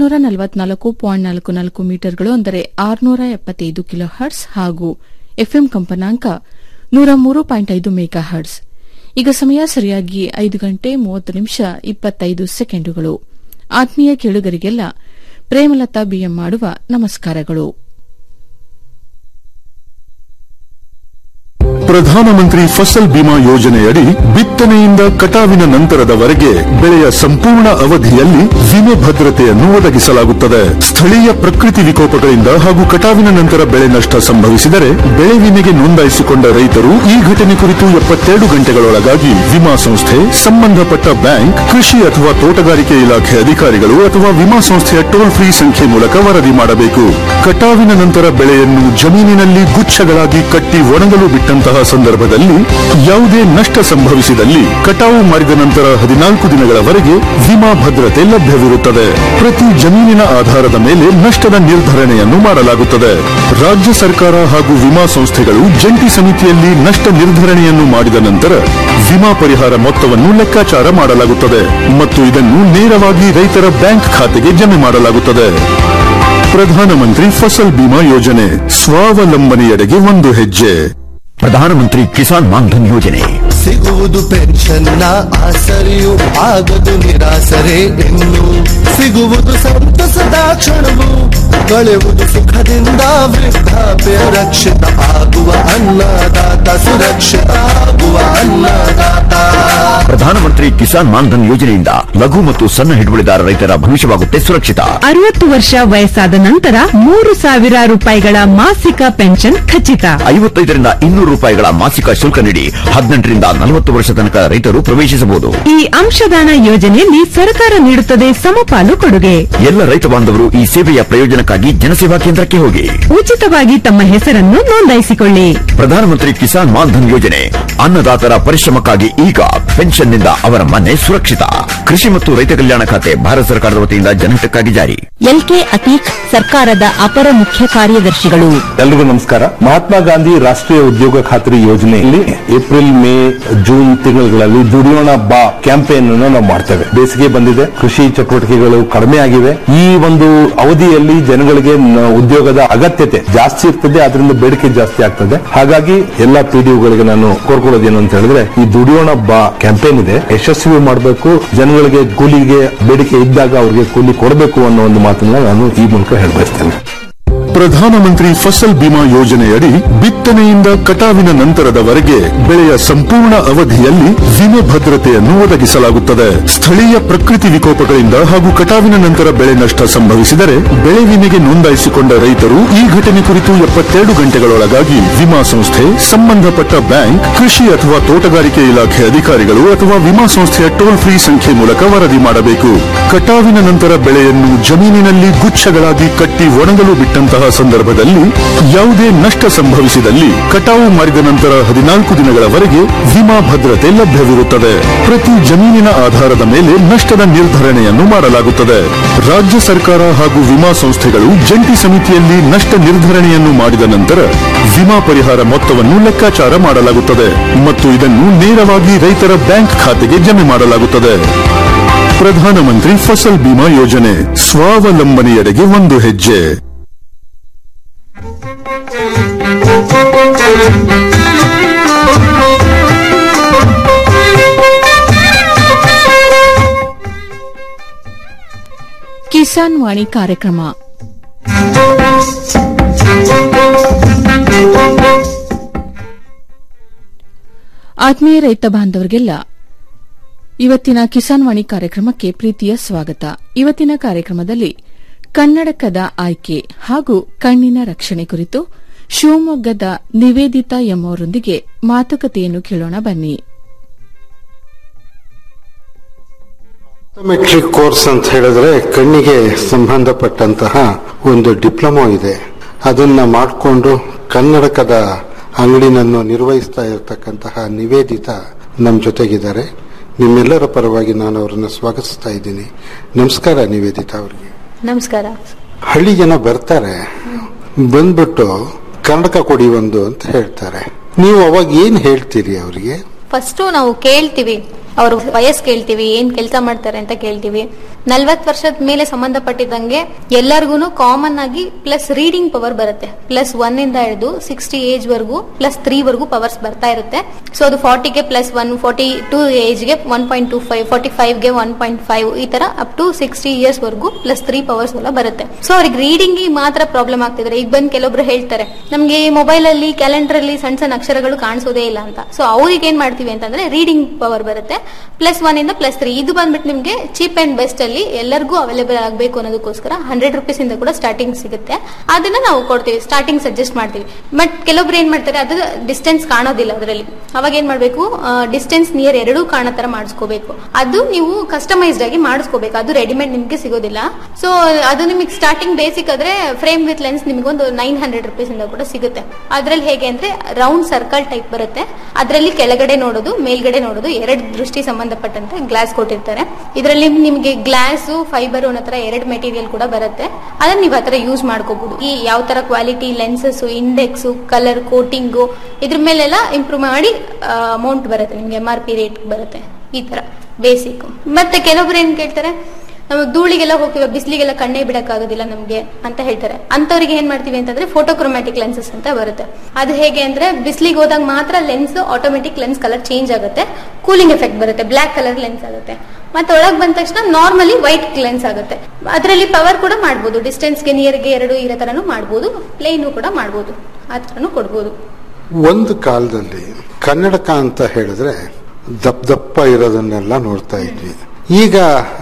ನಾನ್ನೂರ ನಲವತ್ನಾಲ್ಕು ಪಾಯಿಂಟ್ ನಾಲ್ಕು ನಾಲ್ಕು ಮೀಟರ್ಗಳು ಅಂದರೆ ಆರುನೂರ ಎಪ್ಪತ್ತೈದು ಕಿಲೋ ಹರ್ಟ್ಸ್ ಹಾಗೂ ಎಫ್ಎಂ ಕಂಪನಾಂಕ ನೂರ ಮೂರು ಪಾಯಿಂಟ್ ಐದು ಮೆಗಾ ಹರ್ಟ್ಸ್ ಈಗ ಸಮಯ ಸರಿಯಾಗಿ ಐದು ಗಂಟೆ ಮೂವತ್ತು ನಿಮಿಷ ಇಪ್ಪತ್ತೈದು ಸೆಕೆಂಡುಗಳು ಆತ್ಮೀಯ ಕೇಳುಗರಿಗೆಲ್ಲ ಪ್ರೇಮಲತಾ ಬಿಎಂ ಮಾಡುವ ನಮಸ್ಕಾರಗಳು ಪ್ರಧಾನಮಂತ್ರಿ ಫಸಲ್ ಬಿಮಾ ಯೋಜನೆಯಡಿ ಬಿತ್ತನೆಯಿಂದ ಕಟಾವಿನ ನಂತರದವರೆಗೆ ಬೆಳೆಯ ಸಂಪೂರ್ಣ ಅವಧಿಯಲ್ಲಿ ವಿಮೆ ಭದ್ರತೆಯನ್ನು ಒದಗಿಸಲಾಗುತ್ತದೆ ಸ್ಥಳೀಯ ಪ್ರಕೃತಿ ವಿಕೋಪಗಳಿಂದ ಹಾಗೂ ಕಟಾವಿನ ನಂತರ ಬೆಳೆ ನಷ್ಟ ಸಂಭವಿಸಿದರೆ ಬೆಳೆ ವಿಮೆಗೆ ನೋಂದಾಯಿಸಿಕೊಂಡ ರೈತರು ಈ ಘಟನೆ ಕುರಿತು ಎಪ್ಪತ್ತೆರಡು ಗಂಟೆಗಳೊಳಗಾಗಿ ವಿಮಾ ಸಂಸ್ಥೆ ಸಂಬಂಧಪಟ್ಟ ಬ್ಯಾಂಕ್ ಕೃಷಿ ಅಥವಾ ತೋಟಗಾರಿಕೆ ಇಲಾಖೆ ಅಧಿಕಾರಿಗಳು ಅಥವಾ ವಿಮಾ ಸಂಸ್ಥೆಯ ಟೋಲ್ ಫ್ರೀ ಸಂಖ್ಯೆ ಮೂಲಕ ವರದಿ ಮಾಡಬೇಕು ಕಟಾವಿನ ನಂತರ ಬೆಳೆಯನ್ನು ಜಮೀನಿನಲ್ಲಿ ಗುಚ್ಛಗಳಾಗಿ ಕಟ್ಟಿ ಒಣಗಲು ಬಿಟ್ಟಂತಹ ಸಂದರ್ಭದಲ್ಲಿ ಯಾವುದೇ ನಷ್ಟ ಸಂಭವಿಸಿದಲ್ಲಿ ಕಟಾವು ಮಾಡಿದ ನಂತರ ಹದಿನಾಲ್ಕು ದಿನಗಳವರೆಗೆ ವಿಮಾ ಭದ್ರತೆ ಲಭ್ಯವಿರುತ್ತದೆ ಪ್ರತಿ ಜಮೀನಿನ ಆಧಾರದ ಮೇಲೆ ನಷ್ಟದ ನಿರ್ಧರಣೆಯನ್ನು ಮಾಡಲಾಗುತ್ತದೆ ರಾಜ್ಯ ಸರ್ಕಾರ ಹಾಗೂ ವಿಮಾ ಸಂಸ್ಥೆಗಳು ಜಂಟಿ ಸಮಿತಿಯಲ್ಲಿ ನಷ್ಟ ನಿರ್ಧರಣೆಯನ್ನು ಮಾಡಿದ ನಂತರ ವಿಮಾ ಪರಿಹಾರ ಮೊತ್ತವನ್ನು ಲೆಕ್ಕಾಚಾರ ಮಾಡಲಾಗುತ್ತದೆ ಮತ್ತು ಇದನ್ನು ನೇರವಾಗಿ ರೈತರ ಬ್ಯಾಂಕ್ ಖಾತೆಗೆ ಜಮೆ ಮಾಡಲಾಗುತ್ತದೆ ಪ್ರಧಾನಮಂತ್ರಿ ಫಸಲ್ ಬಿಮಾ ಯೋಜನೆ ಸ್ವಾವಲಂಬನೆಯೆಡೆಗೆ ಒಂದು ಹೆಜ್ಜೆ ಪ್ರಧಾನಮಂತ್ರಿ ಕಿಸಾನ್ ಮಾನ್ಧನ್ ಯೋಜನೆ ಸಿಗುವುದು ಪೆನ್ಷನ್ನ ಆಸರೆಯು ಆಗದು ನಿರಾಸರೆ ಇನ್ನು ಸಿಗುವುದು ಸಂತಸದ ಕ್ಷಣವು ಕಳೆಯುವುದು ಸುಖದಿಂದ ವೃದ್ಧಾಪ್ಯ ರಕ್ಷಿತ ಆಗುವ ಅನ್ನದಾತ ಸುರಕ್ಷಿತ ಆಗುವ ಅನ್ನದಾತ ಪ್ರಧಾನಮಂತ್ರಿ ಕಿಸಾನ್ ಮಾನ್ಧನ್ ಯೋಜನೆಯಿಂದ ಲಘು ಮತ್ತು ಸಣ್ಣ ಹಿಡುವಳಿದಾರ ರೈತರ ಭವಿಷ್ಯವಾಗುತ್ತೆ ಸುರಕ್ಷಿತ ಅರವತ್ತು ವರ್ಷ ವಯಸ್ಸಾದ ನಂತರ ಮೂರು ಸಾವಿರ ರೂಪಾಯಿಗಳ ಮಾಸಿಕ ಪೆನ್ಷನ್ ಖಚಿತ ಐವತ್ತೈದರಿಂದ ಇನ್ನೂರು ರೂಪಾಯಿಗಳ ಮಾಸಿಕ ಶುಲ್ಕ ನೀಡಿ ಹದಿನೆಂಟರಿಂದ ನಲವತ್ತು ವರ್ಷ ತನಕ ರೈತರು ಪ್ರವೇಶಿಸಬಹುದು ಈ ಅಂಶದಾನ ಯೋಜನೆಯಲ್ಲಿ ಸರ್ಕಾರ ನೀಡುತ್ತದೆ ಸಮಪಾಲು ಕೊಡುಗೆ ಎಲ್ಲ ರೈತ ಬಾಂಧವರು ಈ ಸೇವೆಯ ಪ್ರಯೋಜನಕ್ಕಾಗಿ ಜನಸೇವಾ ಕೇಂದ್ರಕ್ಕೆ ಹೋಗಿ ಉಚಿತವಾಗಿ ತಮ್ಮ ಹೆಸರನ್ನು ನೋಂದಾಯಿಸಿಕೊಳ್ಳಿ ಪ್ರಧಾನಮಂತ್ರಿ ಕಿಸಾನ್ ಮಾನ್ಧನ್ ಯೋಜನೆ ಅನ್ನದಾತರ ಪರಿಶ್ರಮಕ್ಕಾಗಿ ಈಗ ಪೆನ್ಷನ್ನಿಂದ ಅವರ ಮನೆ ಸುರಕ್ಷಿತ ಕೃಷಿ ಮತ್ತು ರೈತ ಕಲ್ಯಾಣ ಖಾತೆ ಭಾರತ ಸರ್ಕಾರದ ವತಿಯಿಂದ ಜನಹಿತಕ್ಕಾಗಿ ಜಾರಿ ಎಲ್ಕೆ ಅತೀಕ್ ಸರ್ಕಾರದ ಅಪರ ಮುಖ್ಯ ಕಾರ್ಯದರ್ಶಿಗಳು ಎಲ್ರಿಗೂ ನಮಸ್ಕಾರ ಮಹಾತ್ಮ ಗಾಂಧಿ ರಾಷ್ಟ್ರೀಯ ಉದ್ಯೋಗ ಖಾತ್ರಿ ಯೋಜನೆಯಲ್ಲಿ ಏಪ್ರಿಲ್ ಮೇ ಜೂನ್ ತಿಂಗಳುಗಳಲ್ಲಿ ದುಡಿಯೋಣ ಬಾ ಕ್ಯಾಂಪೇನ್ ಅನ್ನು ನಾವು ಮಾಡ್ತೇವೆ ಬೇಸಿಗೆ ಬಂದಿದೆ ಕೃಷಿ ಚಟುವಟಿಕೆಗಳು ಕಡಿಮೆ ಆಗಿವೆ ಈ ಒಂದು ಅವಧಿಯಲ್ಲಿ ಜನಗಳಿಗೆ ನ- ಉದ್ಯೋಗದ ಅಗತ್ಯತೆ ಜಾಸ್ತಿ ಇರ್ತದೆ ಅದರಿಂದ ಬೇಡಿಕೆ ಜಾಸ್ತಿ ಆಗ್ತದೆ ಹಾಗಾಗಿ ಎಲ್ಲಾ ಪಿಡಿಒಗಳಿಗೆ ನಾನು ಕೋರ್ಕೊಳ್ಳೋದೇನು ಅಂತ ಹೇಳಿದ್ರೆ ಈ ದುಡಿಯೋಣ ಬಾ ಕ್ಯಾಂಪೇನ್ ಇದೆ ಯಶಸ್ವಿ ಮಾಡಬೇಕು ಜನಗಳಿಗೆ ಕೂಲಿಗೆ ಬೇಡಿಕೆ ಇದ್ದಾಗ ಅವರಿಗೆ ಕೂಲಿ ಕೊಡಬೇಕು ಅನ್ನೋ ಒಂದು ಮಾತನ್ನ ನಾನು ಈ ಮೂಲಕ ಹೇಳಬಯಸ್ತೇನೆ ಪ್ರಧಾನಮಂತ್ರಿ ಫಸಲ್ ಬಿಮಾ ಯೋಜನೆಯಡಿ ಬಿತ್ತನೆಯಿಂದ ಕಟಾವಿನ ನಂತರದವರೆಗೆ ಬೆಳೆಯ ಸಂಪೂರ್ಣ ಅವಧಿಯಲ್ಲಿ ವಿಮೆ ಭದ್ರತೆಯನ್ನು ಒದಗಿಸಲಾಗುತ್ತದೆ ಸ್ಥಳೀಯ ಪ್ರಕೃತಿ ವಿಕೋಪಗಳಿಂದ ಹಾಗೂ ಕಟಾವಿನ ನಂತರ ಬೆಳೆ ನಷ್ಟ ಸಂಭವಿಸಿದರೆ ಬೆಳೆ ವಿಮೆಗೆ ನೋಂದಾಯಿಸಿಕೊಂಡ ರೈತರು ಈ ಘಟನೆ ಕುರಿತು ಎಪ್ಪತ್ತೆರಡು ಗಂಟೆಗಳೊಳಗಾಗಿ ವಿಮಾ ಸಂಸ್ಥೆ ಸಂಬಂಧಪಟ್ಟ ಬ್ಯಾಂಕ್ ಕೃಷಿ ಅಥವಾ ತೋಟಗಾರಿಕೆ ಇಲಾಖೆ ಅಧಿಕಾರಿಗಳು ಅಥವಾ ವಿಮಾ ಸಂಸ್ಥೆಯ ಟೋಲ್ ಫ್ರೀ ಸಂಖ್ಯೆ ಮೂಲಕ ವರದಿ ಮಾಡಬೇಕು ಕಟಾವಿನ ನಂತರ ಬೆಳೆಯನ್ನು ಜಮೀನಿನಲ್ಲಿ ಗುಚ್ಛಗಳಾಗಿ ಕಟ್ಟಿ ಒಣಗಲು ಬಿಟ್ಟಂತಹ ಸಂದರ್ಭದಲ್ಲಿ ಯಾವುದೇ ನಷ್ಟ ಸಂಭವಿಸಿದಲ್ಲಿ ಕಟಾವು ಮಾಡಿದ ನಂತರ ಹದಿನಾಲ್ಕು ದಿನಗಳವರೆಗೆ ವಿಮಾ ಭದ್ರತೆ ಲಭ್ಯವಿರುತ್ತದೆ ಪ್ರತಿ ಜಮೀನಿನ ಆಧಾರದ ಮೇಲೆ ನಷ್ಟದ ನಿರ್ಧರಣೆಯನ್ನು ಮಾಡಲಾಗುತ್ತದೆ ರಾಜ್ಯ ಸರ್ಕಾರ ಹಾಗೂ ವಿಮಾ ಸಂಸ್ಥೆಗಳು ಜಂಟಿ ಸಮಿತಿಯಲ್ಲಿ ನಷ್ಟ ನಿರ್ಧರಣೆಯನ್ನು ಮಾಡಿದ ನಂತರ ವಿಮಾ ಪರಿಹಾರ ಮೊತ್ತವನ್ನು ಲೆಕ್ಕಾಚಾರ ಮಾಡಲಾಗುತ್ತದೆ ಮತ್ತು ಇದನ್ನು ನೇರವಾಗಿ ರೈತರ ಬ್ಯಾಂಕ್ ಖಾತೆಗೆ ಜಮೆ ಮಾಡಲಾಗುತ್ತದೆ ಪ್ರಧಾನಮಂತ್ರಿ ಫಸಲ್ ಬಿಮಾ ಯೋಜನೆ ಸ್ವಾವಲಂಬನೆಯೆಡೆಗೆ ಒಂದು ಹೆಜ್ಜೆ ಕಿಸಾನ್ ವಾಣಿ ಕಾರ್ಯಕ್ರಮ ಆತ್ಮೀಯ ರೈತ ಬಾಂಧವರಿಗೆಲ್ಲ ಇವತ್ತಿನ ಕಿಸಾನ್ ವಾಣಿ ಕಾರ್ಯಕ್ರಮಕ್ಕೆ ಪ್ರೀತಿಯ ಸ್ವಾಗತ ಇವತ್ತಿನ ಕಾರ್ಯಕ್ರಮದಲ್ಲಿ ಕನ್ನಡಕದ ಆಯ್ಕೆ ಹಾಗೂ ಕಣ್ಣಿನ ರಕ್ಷಣೆ ಕುರಿತು ಶಿವಮೊಗ್ಗದ ನಿವೇದಿತಾ ಎಂಬವರೊಂದಿಗೆ ಮಾತುಕತೆಯನ್ನು ಕೇಳೋಣ ಬನ್ನಿ ಮೆಟ್ರಿಕ್ ಕೋರ್ಸ್ ಅಂತ ಹೇಳಿದ್ರೆ ಕಣ್ಣಿಗೆ ಸಂಬಂಧಪಟ್ಟಂತಹ ಒಂದು ಡಿಪ್ಲೊಮಾ ಇದೆ ಅದನ್ನ ಮಾಡಿಕೊಂಡು ಕನ್ನಡಕದ ಅಂಗಡಿನನ್ನು ನಿರ್ವಹಿಸ್ತಾ ಇರತಕ್ಕಂತಹ ನಿವೇದಿತ ನಮ್ಮ ಜೊತೆಗಿದ್ದಾರೆ ನಿಮ್ಮೆಲ್ಲರ ಪರವಾಗಿ ನಾನು ಅವರನ್ನು ಸ್ವಾಗತಿಸ್ತಾ ಇದ್ದೀನಿ ನಮಸ್ಕಾರ ನಿವೇದಿತಾ ಅವರಿಗೆ ನಮಸ್ಕಾರ ಹಳ್ಳಿ ಜನ ಬರ್ತಾರೆ ಬಂದ್ಬಿಟ್ಟು ಕನ್ನಡಕ ಕೊಡಿ ಒಂದು ಅಂತ ಹೇಳ್ತಾರೆ ನೀವು ಅವಾಗ ಏನ್ ಹೇಳ್ತೀರಿ ಅವರಿಗೆ ಫಸ್ಟ್ ನಾವು ಕೇಳ್ತೀವಿ ಅವ್ರ ವಯಸ್ಸು ಕೇಳ್ತೀವಿ ಏನ್ ಕೆಲಸ ಮಾಡ್ತಾರೆ ಅಂತ ಕೇಳ್ತೀವಿ ನಲ್ವತ್ ವರ್ಷದ ಮೇಲೆ ಸಂಬಂಧಪಟ್ಟಿದ್ದಂಗೆ ಎಲ್ಲರಿಗೂ ಕಾಮನ್ ಆಗಿ ಪ್ಲಸ್ ರೀಡಿಂಗ್ ಪವರ್ ಬರುತ್ತೆ ಪ್ಲಸ್ ಒನ್ ಇಂದ ಹಿಡಿದು ಸಿಕ್ಸ್ಟಿ ಏಜ್ ವರೆಗೂ ಪ್ಲಸ್ ತ್ರೀ ವರೆಗೂ ಪವರ್ಸ್ ಬರ್ತಾ ಇರುತ್ತೆ ಸೊ ಅದು ಫಾರ್ಟಿಗೆ ಪ್ಲಸ್ ಒನ್ ಫಾರ್ಟಿ ಟೂ ಏಜ್ಗೆ one point two five forty ಫೈವ್ಗೆ ಒನ್ ಪಾಯಿಂಟ್ ಫೈವ್ ಈ ತರ ಅಪ್ ಟು ಸಿಕ್ಸ್ಟಿ ಇಯರ್ಸ್ ವರೆಗೂ ಪ್ಲಸ್ ತ್ರೀ ಪವರ್ಸ್ ಎಲ್ಲ ಬರುತ್ತೆ ಸೊ ಅವ್ರಿಗೆ ರೀಡಿಂಗ್ ಮಾತ್ರ ಪ್ರಾಬ್ಲಮ್ ಆಗ್ತಿದ್ರೆ ಈಗ ಬಂದ್ ಕೆಲವೊಬ್ರು ಹೇಳ್ತಾರೆ ನಮ್ಗೆ ಮೊಬೈಲ್ ಅಲ್ಲಿ ಕ್ಯಾಲೆಂಡರ್ ಅಲ್ಲಿ ಸಣ್ಣ ಸಣ್ಣ ಅಕ್ಷರಗಳು ಕಾಣಿಸೋದೇ ಇಲ್ಲ ಅಂತ ಸೊ ಅವ್ರಿಗೆ ಏನ್ ಮಾಡ್ತೀವಿ ಅಂತಂದ್ರೆ ರೀಡಿಂಗ್ ಪವರ್ ಬರುತ್ತೆ ಪ್ಲಸ್ ಒನ್ ಇಂದ ಪ್ಲಸ್ ತ್ರೀ ಇದು ಬಂದ್ಬಿಟ್ಟು ನಿಮ್ಗೆ ಚೀಪ್ ಅಂಡ್ ಬೆಸ್ಟ್ ಅಲ್ಲಿ ಎಲ್ಲರಿಗೂ ಅವೈಲೇಬಲ್ ಆಗಬೇಕು ಅನ್ನೋದಕ್ಕೋಸ್ಕರ ಹಂಡ್ರೆಡ್ ರುಪೀಸ್ ಇಂದ ಕೂಡ ಸ್ಟಾರ್ಟಿಂಗ್ ಸಿಗುತ್ತೆ ಅದನ್ನ ನಾವು ಕೊಡ್ತೀವಿ ಸ್ಟಾರ್ಟಿಂಗ್ ಸಜೆಸ್ಟ್ ಮಾಡ್ತೀವಿ ಬಟ್ ಕೆಲವೊಬ್ರು ಏನ್ ಮಾಡ್ತಾರೆ ಅದು ಡಿಸ್ಟೆನ್ಸ್ ಕಾಣೋದಿಲ್ಲ ಅದರಲ್ಲಿ ಅವಾಗ ಏನ್ ಮಾಡ್ಬೇಕು ಡಿಸ್ಟೆನ್ಸ್ ನಿಯರ್ ಎರಡೂ ಕಾಣೋ ತರ ಮಾಡಿಸ್ಕೋಬೇಕು ಅದು ನೀವು ಕಸ್ಟಮೈಸ್ಡ್ ಆಗಿ ಮಾಡಿಸ್ಕೋಬೇಕು ಅದು ರೆಡಿಮೇಡ್ ನಿಮ್ಗೆ ಸಿಗೋದಿಲ್ಲ ಸೊ ಅದು ನಿಮಗೆ ಸ್ಟಾರ್ಟಿಂಗ್ ಬೇಸಿಕ್ ಆದ್ರೆ ಫ್ರೇಮ್ ವಿತ್ ಲೆನ್ಸ್ ನಿಮಗೆ ಒಂದು ನೈನ್ ಹಂಡ್ರೆಡ್ ರುಪೀಸ್ ಇಂದ ಕೂಡ ಸಿಗುತ್ತೆ ಅದ್ರಲ್ಲಿ ಹೇಗೆ ಅಂದ್ರೆ ರೌಂಡ್ ಸರ್ಕಲ್ ಟೈಪ್ ಬರುತ್ತೆ ಅದರಲ್ಲಿ ಕೆಳಗಡೆ ನೋಡೋದು ಮೇಲ್ಗಡೆ ನೋಡೋದು ಎರಡು ದೃಷ್ಟಿ ಸಂಬಂಧಪಟ್ಟಂತೆ ಗ್ಲಾಸ್ ಕೊಟ್ಟಿರ್ತಾರೆ ಇದರಲ್ಲಿ ನಿಮಗೆ ಗ್ಲಾಸ್ ಫೈಬರ್ ಅನ್ನೋ ತರ ಎರಡು ಮೆಟೀರಿಯಲ್ ಕೂಡ ಬರುತ್ತೆ ಅದನ್ನ ನೀವು ಆತರ ಯೂಸ್ ಮಾಡ್ಕೋಬಹುದು ಈ ಯಾವ ತರ quality lenses index colour coating ಇದ್ರ ಮೇಲೆಲ್ಲ ಇಂಪ್ರೂವ್ ಮಾಡಿ ಅಮೌಂಟ್ ಬರುತ್ತೆ ನಿಮ್ಗೆ ಎಂ ಆರ್ ಪಿ ರೇಟ್ ಬರುತ್ತೆ ಈ ತರ ಬೇಸಿಕ್ ಮತ್ತೆ ಕೆಲವೊಬ್ರು ಏನ್ ಕೇಳ್ತಾರೆ ನಮಗೆ ಧೂಳಿಗೆಲ್ಲ ಹೋಗ್ತೀವಿ ಬಿಸಿಲಿಗೆಲ್ಲ ಕಣ್ಣೇ ಬಿಡಕ್ಕಾಗೋದಿಲ್ಲ ನಮ್ಗೆ ಅಂತ ಹೇಳ್ತಾರೆ ಅಂತವ್ರಿಗೆ ಏನ್ ಮಾಡ್ತೀವಿ ಅಂತಂದ್ರೆ ಫೋಟೋಕ್ರೊಮ್ಯಾಟಿಕ್ ಲೆನ್ಸಸ್ ಅಂತ ಬರುತ್ತೆ ಅದು ಹೇಗೆ ಅಂದ್ರೆ ಬಿಸಿಲಿಗೆ ಹೋದಾಗ ಮಾತ್ರ lens automatic lens colour change ಆಗುತ್ತೆ ಕೂಲಿಂಗ್ ಎಫೆಕ್ಟ್ ಬರುತ್ತೆ ಬ್ಲಾಕ್ ಕಲರ್ ಲೆನ್ಸ್ ಆಗುತ್ತೆ ಮತ್ತೆ ಒಳಗ್ ಬಂದ ತಕ್ಷಣ ನಾರ್ಮಲಿ ವೈಟ್ ಲೆನ್ಸ್ ಆಗುತ್ತೆ ಅದರಲ್ಲಿ ಪವರ್ ಕೂಡ ಮಾಡ್ಬೋದು ಡಿಸ್ಟೆನ್ಸ್ಗೆ ನಿಯರ್ಗೆ ಎರಡು ಇರೋ ತರನು ಮಾಡ್ಬೋದು ಪ್ಲೇನು ಕೂಡ ಮಾಡ್ಬೋದು ಆ ತರನು ಕೊಡ್ಬೋದು ಒಂದು ಕಾಲದಲ್ಲಿ ಕನ್ನಡಕ ಅಂತ ಹೇಳಿದ್ರೆ ದಪ್ಪ ದಪ್ಪ ಇರೋದನ್ನೆಲ್ಲ ನೋಡ್ತಾ ಇದ್ವಿ ಈಗ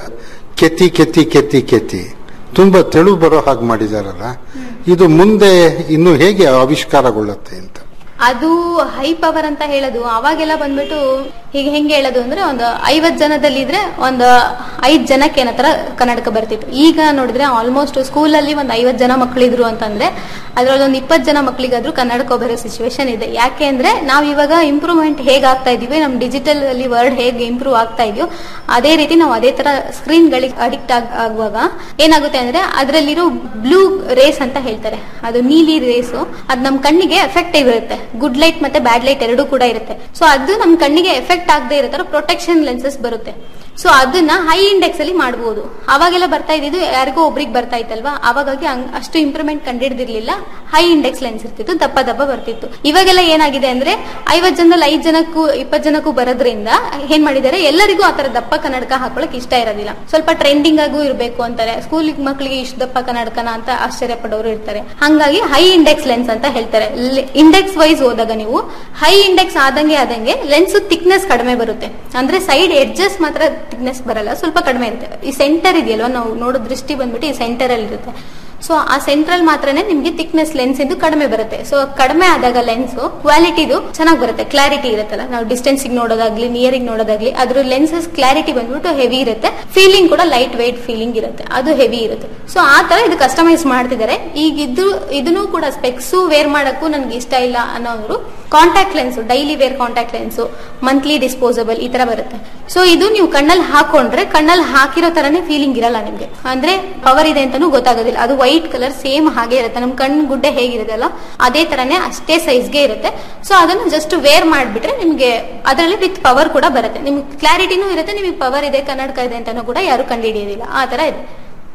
ಕೆತ್ತಿ ಕೆತ್ತಿ ಕೆತ್ತಿ ಕೆತ್ತಿ ತುಂಬಾ ತೆಳು ಬರೋ ಹಾಗೆ ಮಾಡಿದಾರಲ್ಲ ಇದು ಮುಂದೆ ಇನ್ನು ಹೇಗೆ ಆವಿಷ್ಕಾರಗೊಳ್ಳುತ್ತೆ ಅಂತ ಅದು ಹೈ ಪವರ್ ಅಂತ ಹೇಳೋದು ಅವಾಗೆಲ್ಲ ಬಂದ್ಬಿಟ್ಟು ಹೀಗೆ ಹೆಂಗೆ ಹೇಳೋದು ಅಂದ್ರೆ ಒಂದು ಐವತ್ ಜನದಲ್ಲಿದ್ರೆ ಒಂದು ಐದ್ ಜನಕ್ಕೆ ಏನೋ ತರ ಕನ್ನಡಕ ಬರ್ತಿತ್ತು ಈಗ ನೋಡಿದ್ರೆ ಆಲ್ಮೋಸ್ಟ್ ಸ್ಕೂಲಲ್ಲಿ ಒಂದು ಐವತ್ ಜನ ಮಕ್ಕಳಿದ್ರು ಅಂತಂದ್ರೆ ಅದ್ರಲ್ಲಿ ಒಂದು ಇಪ್ಪತ್ತು ಜನ ಮಕ್ಕಳಿಗಾದ್ರೂ ಕನ್ನಡಕ ಬರೋ ಸಿಚುವೇಶನ್ ಇದೆ ಯಾಕೆ ಅಂದ್ರೆ ನಾವ್ ಇವಾಗ ಇಂಪ್ರೂವ್ಮೆಂಟ್ ಹೇಗ್ ಆಗ್ತಾ ಇದೀವಿ ನಮ್ ಡಿಜಿಟಲ್ ಅಲ್ಲಿ ವರ್ಡ್ ಹೇಗೆ ಇಂಪ್ರೂವ್ ಆಗ್ತಾ ಇದೆಯೋ ಅದೇ ರೀತಿ ನಾವು ಅದೇ ತರ ಸ್ಕ್ರೀನ್ ಗಳಿಗೆ ಅಡಿಕ್ಟ್ ಆಗುವಾಗ ಏನಾಗುತ್ತೆ ಅಂದ್ರೆ ಅದರಲ್ಲಿರೋ ಬ್ಲೂ ರೇಸ್ ಅಂತ ಹೇಳ್ತಾರೆ ಅದು ನೀಲಿ ರೇಸ್ ಅದು ನಮ್ ಕಣ್ಣಿಗೆ ಎಫೆಕ್ಟಿವ್ ಇರುತ್ತೆ ಗುಡ್ ಲೈಟ್ ಮತ್ತೆ ಬ್ಯಾಡ್ ಲೈಟ್ ಎರಡೂ ಕೂಡ ಇರುತ್ತೆ ಸೊ ಅದು ನಮ್ ಕಣ್ಣಿಗೆ ಎಫೆಕ್ಟ್ ಆಗದೆ ಇರೋ ತರ ಪ್ರೊಟೆಕ್ಷನ್ ಲೆನ್ಸಸ್ ಬರುತ್ತೆ ಸೊ ಅದನ್ನ ಹೈ ಇಂಡೆಕ್ಸ್ ಅಲ್ಲಿ ಮಾಡಬಹುದು ಅವಾಗೆಲ್ಲ ಬರ್ತಾ ಇದ್ದಿದ್ದು ಯಾರಿಗೋ ಒಬ್ರಿಗೆ ಬರ್ತಾ ಇತ್ತಲ್ವಾ ಅವಾಗಾಗಿ ಹಂಗ್- ಅಷ್ಟು ಇಂಪ್ರೂವ್ಮೆಂಟ್ ಕಂಡಿಡ್ದಿರ್ಲಿಲ್ಲ ಹೈ ಇಂಡೆಕ್ಸ್ ಲೆನ್ಸ್ ಇರ್ತಿತ್ತು ದಪ್ಪ ದಪ್ಪ ಬರ್ತಿತ್ತು ಇವಾಗೆಲ್ಲ ಏನಾಗಿದೆ ಅಂದ್ರೆ ಐವತ್ ಜನದಲ್ಲಿ ಐದ್ ಜನಕ್ಕೂ ಇಪ್ಪತ್ ಜನಕ್ಕೂ ಬರೋದ್ರಿಂದ ಏನ್ ಮಾಡಿದ್ದಾರೆ ಎಲ್ಲರಿಗೂ ಆತರ ದಪ್ಪ ಕನ್ನಡಕ ಹಾಕೊಳಕ್ ಇಷ್ಟ ಇರೋದಿಲ್ಲ ಸ್ವಲ್ಪ ಟ್ರೆಂಡಿಂಗ್ ಆಗೂ ಇರಬೇಕು ಅಂತಾರೆ ಸ್ಕೂಲ್ ಮಕ್ಕಳಿಗೆ ಇಷ್ಟು ದಪ್ಪ ಕನ್ನಡಕನ ಅಂತ ಆಶ್ಚರ್ಯ ಪಡೋರು ಇರ್ತಾರೆ ಹಂಗಾಗಿ ಹೈ ಇಂಡೆಕ್ಸ್ ಲೆನ್ಸ್ ಅಂತ ಹೇಳ್ತಾರೆ ಇಂಡೆಕ್ಸ್ ವೈಸ್ ಹೋದಾಗ ನೀವು ಹೈ ಇಂಡೆಕ್ಸ್ ಆದಂಗೆ ಆದಂಗೆ ಲೆನ್ಸ್ ಥಿಕ್ನೆಸ್ ಕಡಿಮೆ ಬರುತ್ತೆ ಅಂದ್ರೆ ಸೈಡ್ ಎಡ್ಜಸ್ ಮಾತ್ರ ಥಿಕ್ನೆಸ್ ಬರಲ್ಲ ಸ್ವಲ್ಪ ಕಡಿಮೆ ಇರುತ್ತೆ ಈ ಸೆಂಟರ್ ಇದೆಯಲ್ವಾ ನಾವು ನೋಡೋ ದೃಷ್ಟಿ ಬಂದ್ಬಿಟ್ಟು ಈ ಸೆಂಟರ್ ಅಲ್ಲಿ ಇರುತ್ತೆ ಸೊ ಆ ಸೆಂಟ್ರಲ್ ಮಾತ್ರನೇ ನಿಮ್ಗೆ ಥಿಕ್ನೆಸ್ ಲೆನ್ಸ್ ಇಂದು ಕಡಿಮೆ ಬರುತ್ತೆ ಸೊ ಕಡಿಮೆ ಆದಾಗ ಲೆನ್ಸ್ ಕ್ವಾಲಿಟಿದು ಚೆನ್ನಾಗಿ ಬರುತ್ತೆ ಕ್ಲಾರಿಟಿ ಇರುತ್ತಲ್ಲ ನಾವು ಡಿಸ್ಟೆನ್ಸ್ ನೋಡೋದಾಗ್ಲಿ ನಿಯರಿಂಗ್ ನೋಡೋದಾಗ್ಲಿ ಅದ್ರ ಲೆನ್ಸಸ್ ಕ್ಲಾರಿಟಿ ಬಂದ್ಬಿಟ್ಟು ಹೆವಿ ಇರುತ್ತೆ ಫೀಲಿಂಗ್ ಕೂಡ ಲೈಟ್ ವೆಯ್ಟ್ ಫೀಲಿಂಗ್ ಇರುತ್ತೆ ಅದು ಹೆವಿ ಇರುತ್ತೆ ಸೊ ಆ ತರ ಇದು ಕಸ್ಟಮೈಸ್ ಮಾಡ್ತಿದ್ದಾರೆ ಈಗ ಇದು ಇದನ್ನು ಕೂಡ ಸ್ಪೆಕ್ಸ್ ವೇರ್ ಮಾಡಕ್ಕೂ ನನ್ಗೆ ಇಷ್ಟ ಇಲ್ಲ ಅನ್ನೋರು contact lens daily wear contact lens monthly disposable ಈ ತರ ಬರುತ್ತೆ ಸೊ ಇದು ನೀವು ಕಣ್ಣಲ್ಲಿ ಹಾಕೊಂಡ್ರೆ ಕಣ್ಣಲ್ಲಿ ಹಾಕಿರೋ ತರನೇ ಫೀಲಿಂಗ್ ಇರಲ್ಲ ನಿಮ್ಗೆ ಅಂದ್ರೆ ಪವರ್ ಇದೆ ಅಂತಾನೂ ಗೊತ್ತಾಗೋದಿಲ್ಲ ಅದು ವೈಟ್ ಕಲರ್ ಸೇಮ್ ಹಾಗೆ ಇರುತ್ತೆ ನಮ್ ಕಣ್ ಗುಡ್ಡೆ ಹೇಗಿರುತ್ತೆ ಅಲ್ಲ ಅದೇ ತರನೇ ಅಷ್ಟೇ ಸೈಜ್ಗೆ ಇರುತ್ತೆ ಸೊ ಅದನ್ನು ಜಸ್ಟ್ ವೇರ್ ಮಾಡ್ಬಿಟ್ರೆ ನಿಮ್ಗೆ ಅದರಲ್ಲಿ ವಿತ್ ಪವರ್ ಕೂಡ ಬರುತ್ತೆ ನಿಮ್ಗೆ ಕ್ಲಾರಿಟಿನೂ ಇರುತ್ತೆ ನಿಮಗೆ ಪವರ್ ಇದೆ ಕನ್ನಡಕ ಇದೆ ಅಂತಾನೂ ಕೂಡ ಯಾರು ಕಂಡುಹಿಡಿಯೋದಿಲ್ಲ ಆ ತರ ಇದೆ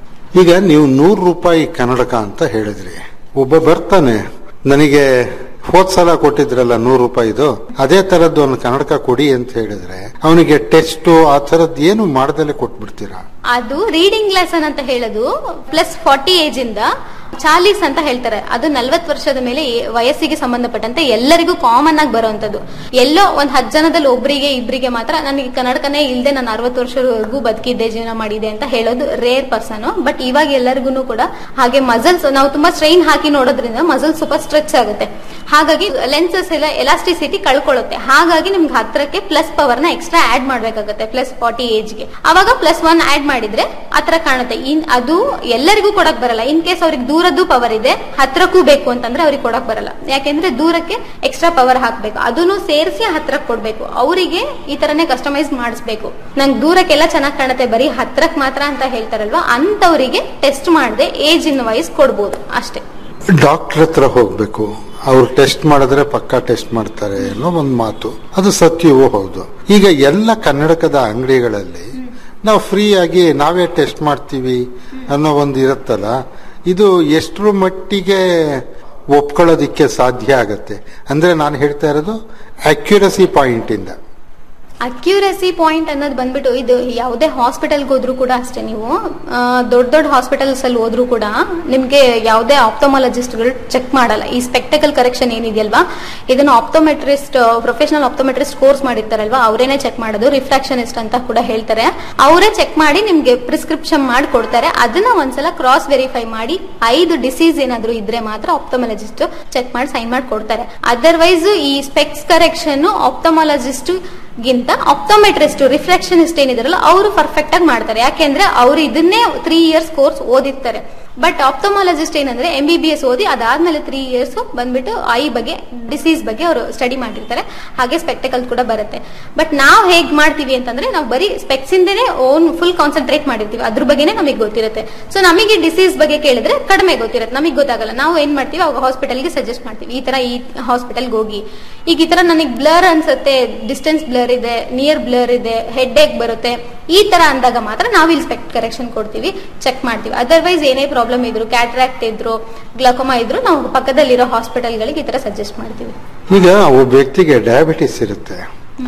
ಈಗ ನೀವು ನೂರು ರೂಪಾಯಿ ಕನ್ನಡಕ ಅಂತ ಹೇಳಿದ್ರಿ ಒಬ್ಬ ಬರ್ತಾನೆ ನನಗೆ ಹೋದ್ ಸಲ ಕೊಟ್ಟಿದ್ರಲ್ಲ ನೂರು ರೂಪಾಯಿದು ಅದೇ ತರದ್ದು ಒಂದು ಕನ್ನಡಕ ಕೊಡಿ ಅಂತ ಹೇಳಿದ್ರೆ ಅವನಿಗೆ ಟೆಸ್ಟ್ ಆ ತರದ್ ಏನು ಮಾಡ್ದಲೆ ಕೊಟ್ಬಿಡ್ತೀರಾ ಅದು ರೀಡಿಂಗ್ ಲೆಸನ್ ಅಂತ ಹೇಳೋದು ಪ್ಲಸ್ ಫಾರ್ಟಿ ಏಜ್ ಇಂದ ಚಾಲೀಸ್ ಅಂತ ಹೇಳ್ತಾರೆ ಅದು ನಲ್ವತ್ ವರ್ಷದ ಮೇಲೆ ಏ- ವಯಸ್ಸಿಗೆ ಸಂಬಂಧಪಟ್ಟಂತೆ ಎಲ್ಲರಿಗೂ ಕಾಮನ್ ಆಗಿ ಬರುವಂತದ್ದು ಎಲ್ಲೋ ಒಂದ್ ಹತ್ತು ಜನದಲ್ಲಿ ಒಬ್ರಿಗೆ ಇಬ್ರಿಗೆ ಮಾತ್ರ ನನಗೆ ಕನ್ನಡಕನೇ ಇಲ್ಲದೆ ನಾನು ಅರವತ್ತು ವರ್ಷವರೆಗೂ ಬದುಕಿದ್ದೆ ಜೀವನ ಮಾಡಿದೆ ಅಂತ ಹೇಳೋದು ರೇರ್ ಪರ್ಸನ್ ಬಟ್ ಇವಾಗ ಎಲ್ಲರಿಗೂ ಕೂಡ ಹಾಗೆ ಮಸಲ್ಸ್ ನಾವು ತುಂಬಾ ಸ್ಟ್ರೈನ್ ಹಾಕಿ ನೋಡೋದ್ರಿಂದ ಮಸಲ್ಸ್ ಸ್ವಲ್ಪ ಸ್ಟ್ರೆಚ್ ಆಗುತ್ತೆ ಹಾಗಾಗಿ ಲೆನ್ಸಸ್ ಎಲ್ಲ ಎಲಾಸ್ಟಿಸಿಟಿ ಕಳ್ಕೊಳ್ಳುತ್ತೆ ಹಾಗಾಗಿ ನಿಮ್ಗೆ ಹತ್ರಕ್ಕೆ ಪ್ಲಸ್ ಪವರ್ ನ ಎಕ್ಸ್ಟ್ರಾ ಆಡ್ ಮಾಡ್ಬೇಕಾಗುತ್ತೆ ಪ್ಲಸ್ ಫಾರ್ಟಿ ಏಜ್ಗೆ ಅವಾಗ ಪ್ಲಸ್ ಒನ್ ಆಡ್ ಮಾಡಿದ್ರೆ ಆತರ ಕಾಣುತ್ತೆ ಇನ್ ಅದು ಎಲ್ಲರಿಗೂ ಕೊಡಕ್ ಬರಲ್ಲ ಇನ್ ಕೇಸ್ ಅವ್ರಿಗೆ ದೂರದ್ದು ಪವರ್ ಇದೆ ಹತ್ರಕ್ಕೂ ಬೇಕು ಅಂತಂದ್ರೆ ಅವ್ರಿಗೆ ಕೊಡಕ್ ಬರಲ್ಲ ಯಾಕೆಂದ್ರೆ ದೂರಕ್ಕೆ ಎಕ್ಸ್ಟ್ರಾ ಪವರ್ ಹಾಕ್ಬೇಕು ಅದನ್ನು ಸೇರಿಸಿ ಹತ್ರಕ್ ಕೊಡ್ಬೇಕು ಅವರಿಗೆ ಈ ತರನೇ ಕಸ್ಟಮೈಸ್ ಮಾಡಿಸ್ಬೇಕು ನಂಗೆ ದೂರಕ್ಕೆಲ್ಲ ಚೆನ್ನಾಗಿ ಕಾಣುತ್ತೆ ಬರೀ ಹತ್ರಕ್ ಮಾತ್ರ ಅಂತ ಹೇಳ್ತಾರಲ್ವಾ ಅಂತವರಿಗೆ ಟೆಸ್ಟ್ ಮಾಡದೆ ಏಜ್ ಇನ್ ವೈಸ್ ಕೊಡ್ಬೋದು ಅಷ್ಟೇ ಡಾಕ್ಟರ್ ಹತ್ರ ಹೋಗ್ಬೇಕು ಅವ್ರು ಟೆಸ್ಟ್ ಮಾಡಿದ್ರೆ ಪಕ್ಕಾ ಟೆಸ್ಟ್ ಮಾಡ್ತಾರೆ ಅನ್ನೋ ಒಂದು ಮಾತು ಅದು ಸತ್ಯವೂ ಹೌದು ಈಗ ಎಲ್ಲ ಕನ್ನಡಕದ ಅಂಗಡಿಗಳಲ್ಲಿ ನಾವು ಫ್ರೀ ಆಗಿ ನಾವೇ ಟೆಸ್ಟ್ ಮಾಡ್ತೀವಿ ಅನ್ನೋ ಒಂದು ಇರುತ್ತಲ್ಲ ಇದು ಎಷ್ಟರ ಮಟ್ಟಿಗೆ ಒಪ್ಕೊಳ್ಳೋದಿಕ್ಕೆ ಸಾಧ್ಯ ಆಗತ್ತೆ ಅಂದ್ರೆ ನಾನು ಹೇಳ್ತಾ ಇರೋದು ಅಕ್ಯುರಸಿ ಪಾಯಿಂಟ್ ಇಂದ ಅಕ್ಯುರಸಿ ಪಾಯಿಂಟ್ ಅನ್ನೋದು ಬಂದ್ಬಿಟ್ಟು ಇದು ಯಾವುದೇ ಹಾಸ್ಪಿಟಲ್ಗೆ ಹೋದ್ರು ಕೂಡ ಅಷ್ಟೇ ನೀವು ಆ, ದೊಡ್ಡ ದೊಡ್ಡ ಹಾಸ್ಪಿಟಲ್ಸ್ ಅಲ್ಲಿ ಹೋದ್ರು ಕೂಡ ನಿಮ್ಗೆ ಯಾವುದೇ ಆಪ್ಟೋಮಾಲಜಿಸ್ಟ್ಗಳು ಚೆಕ್ ಮಾಡಲ್ಲ ಈ ಸ್ಪೆಕ್ಟಕಲ್ ಕರೆಕ್ಷನ್ ಏನಿದೆಯಲ್ವಾ ಇದನ್ನ ಆಪ್ಟೋಮೆಟ್ರಿಸ್ಟ್ ಪ್ರೊಫೆಷನಲ್ ಆಪ್ಟೋಮೆಟ್ರಿಸ್ಟ್ ಕೋರ್ಸ್ ಮಾಡಿರ್ತಾರಲ್ವಾ ಅವರೇನೆ ಚೆಕ್ ಮಾಡೋದು ರಿಫ್ರಾಕ್ಷನಿಸ್ಟ್ ಅಂತ ಕೂಡ ಹೇಳ್ತಾರೆ ಅವರೇ ಚೆಕ್ ಮಾಡಿ ನಿಮ್ಗೆ ಪ್ರಿಸ್ಕ್ರಿಪ್ಷನ್ ಮಾಡಿ ಕೊಡ್ತಾರೆ ಅದನ್ನ ಒಂದ್ಸಲ ಕ್ರಾಸ್ ವೆರಿಫೈ ಮಾಡಿ ಐದು ಡಿಸೀಸ್ ಏನಾದ್ರು ಇದ್ರೆ ಮಾತ್ರ ಆಪ್ಟೋಮಾಲಜಿಸ್ಟ್ ಚೆಕ್ ಮಾಡಿ ಸೈನ್ ಮಾಡಿ ಕೊಡ್ತಾರೆ ಅದರ್ವೈಸ್ ಈ ಸ್ಪೆಕ್ಸ್ ಕರೆಕ್ಷನ್ ಆಪ್ಟೋಮಾಲಜಿಸ್ಟ್ ಗಿಂತ ಆಪ್ಟೋಮೆಟ್ರಿಸ್ಟ್ ರಿಫ್ಲೆಕ್ಷನಿಸ್ಟ್ ಏನಿದಾರಲ್ಲ ಅವರು ಪರ್ಫೆಕ್ಟ್ ಆಗಿ ಮಾಡ್ತಾರೆ ಯಾಕೆಂದ್ರೆ ಅವರು ಇದನ್ನೇ ತ್ರೀ ಇಯರ್ಸ್ ಕೋರ್ಸ್ ಓದಿರ್ತಾರೆ ಬಟ್ ಆಪ್ಟೋಮಾಲಜಿಸ್ಟ್ ಏನಂದ್ರೆ ಎಂ ಬಿ ಬಿ ಎಸ್ ಓದಿ ಅದಾದ್ಮೇಲೆ ತ್ರೀ ಇಯರ್ಸ್ ಬಂದ್ಬಿಟ್ಟು ಐ ಬಗ್ಗೆ ಡಿಸೀಸ್ ಬಗ್ಗೆ ಅವರು ಸ್ಟಡಿ ಮಾಡಿರ್ತಾರೆ ಹಾಗೆ ಸ್ಪೆಕ್ಟಕಲ್ ಕೂಡ ಬರುತ್ತೆ ಬಟ್ ನಾವು ಹೇಗ್ ಮಾಡ್ತೀವಿ ಅಂತಂದ್ರೆ ನಾವು ಬರೀ ಸ್ಪೆಕ್ಸ್ ಇಂದನೇ ಓನ್ ಫುಲ್ ಕಾನ್ಸಂಟ್ರೇಟ್ ಮಾಡಿರ್ತೀವಿ ಅದ್ರ ಬಗ್ಗೆನೇ ನಮಗೆ ಗೊತ್ತಿರುತ್ತೆ ಸೊ ನಮಗೆ ಡಿಸೀಸ್ ಬಗ್ಗೆ ಕೇಳಿದ್ರೆ ಕಡಿಮೆ ಗೊತ್ತಿರುತ್ತೆ ನಮಗೆ ಗೊತ್ತಾಗಲ್ಲ ನಾವು ಏನ್ ಮಾಡ್ತೀವಿ ಅವಾಗ ಹಾಸ್ಪಿಟಲ್ಗೆ ಸಜೆಸ್ಟ್ ಮಾಡ್ತೀವಿ ಈ ತರ ಈ ಹಾಸ್ಪಿಟಲ್ಗೆ ಹೋಗಿ ಈಗ ಈ ತರ ನನಗೆ ಬ್ಲರ್ ಅನ್ಸುತ್ತೆ ಡಿಸ್ಟೆನ್ಸ್ ಬ್ಲರ್ ಇದೆ ನಿಯರ್ ಬ್ಲರ್ ಇದೆ ಹೆಡ್ ಏಕ್ ಬರುತ್ತೆ ಈ ತರ ಅಂದಾಗ ಮಾತ್ರ ನಾವು ಇಲ್ಲಿ ಸ್ಪೆಕ್ಟ್ ಕರೆಕ್ಷನ್ ಕೊಡ್ತೀವಿ ಚೆಕ್ ಮಾಡ್ತೀವಿ ಅದರ್ವೈಸ್ ಏನೇ ಪ್ರಾಬ್ಲಮ್ ಇದ್ರು ಕ್ಯಾಟ್ರಾಕ್ಟ್ ಇದ್ರು ಗ್ಲಕೋಮಾ ಇದ್ರು ನಾವು ಪಕ್ಕದಲ್ಲಿರೋ ಹಾಸ್ಪಿಟಲ್ಗಳಿಗೆ ಈ ತರ ಸಜೆಸ್ಟ್ ಮಾಡ್ತೀವಿ ಈಗ ಒಬ್ಬ ವ್ಯಕ್ತಿಗೆ ಡಯಾಬಿಟಿಸ್ ಇರುತ್ತೆ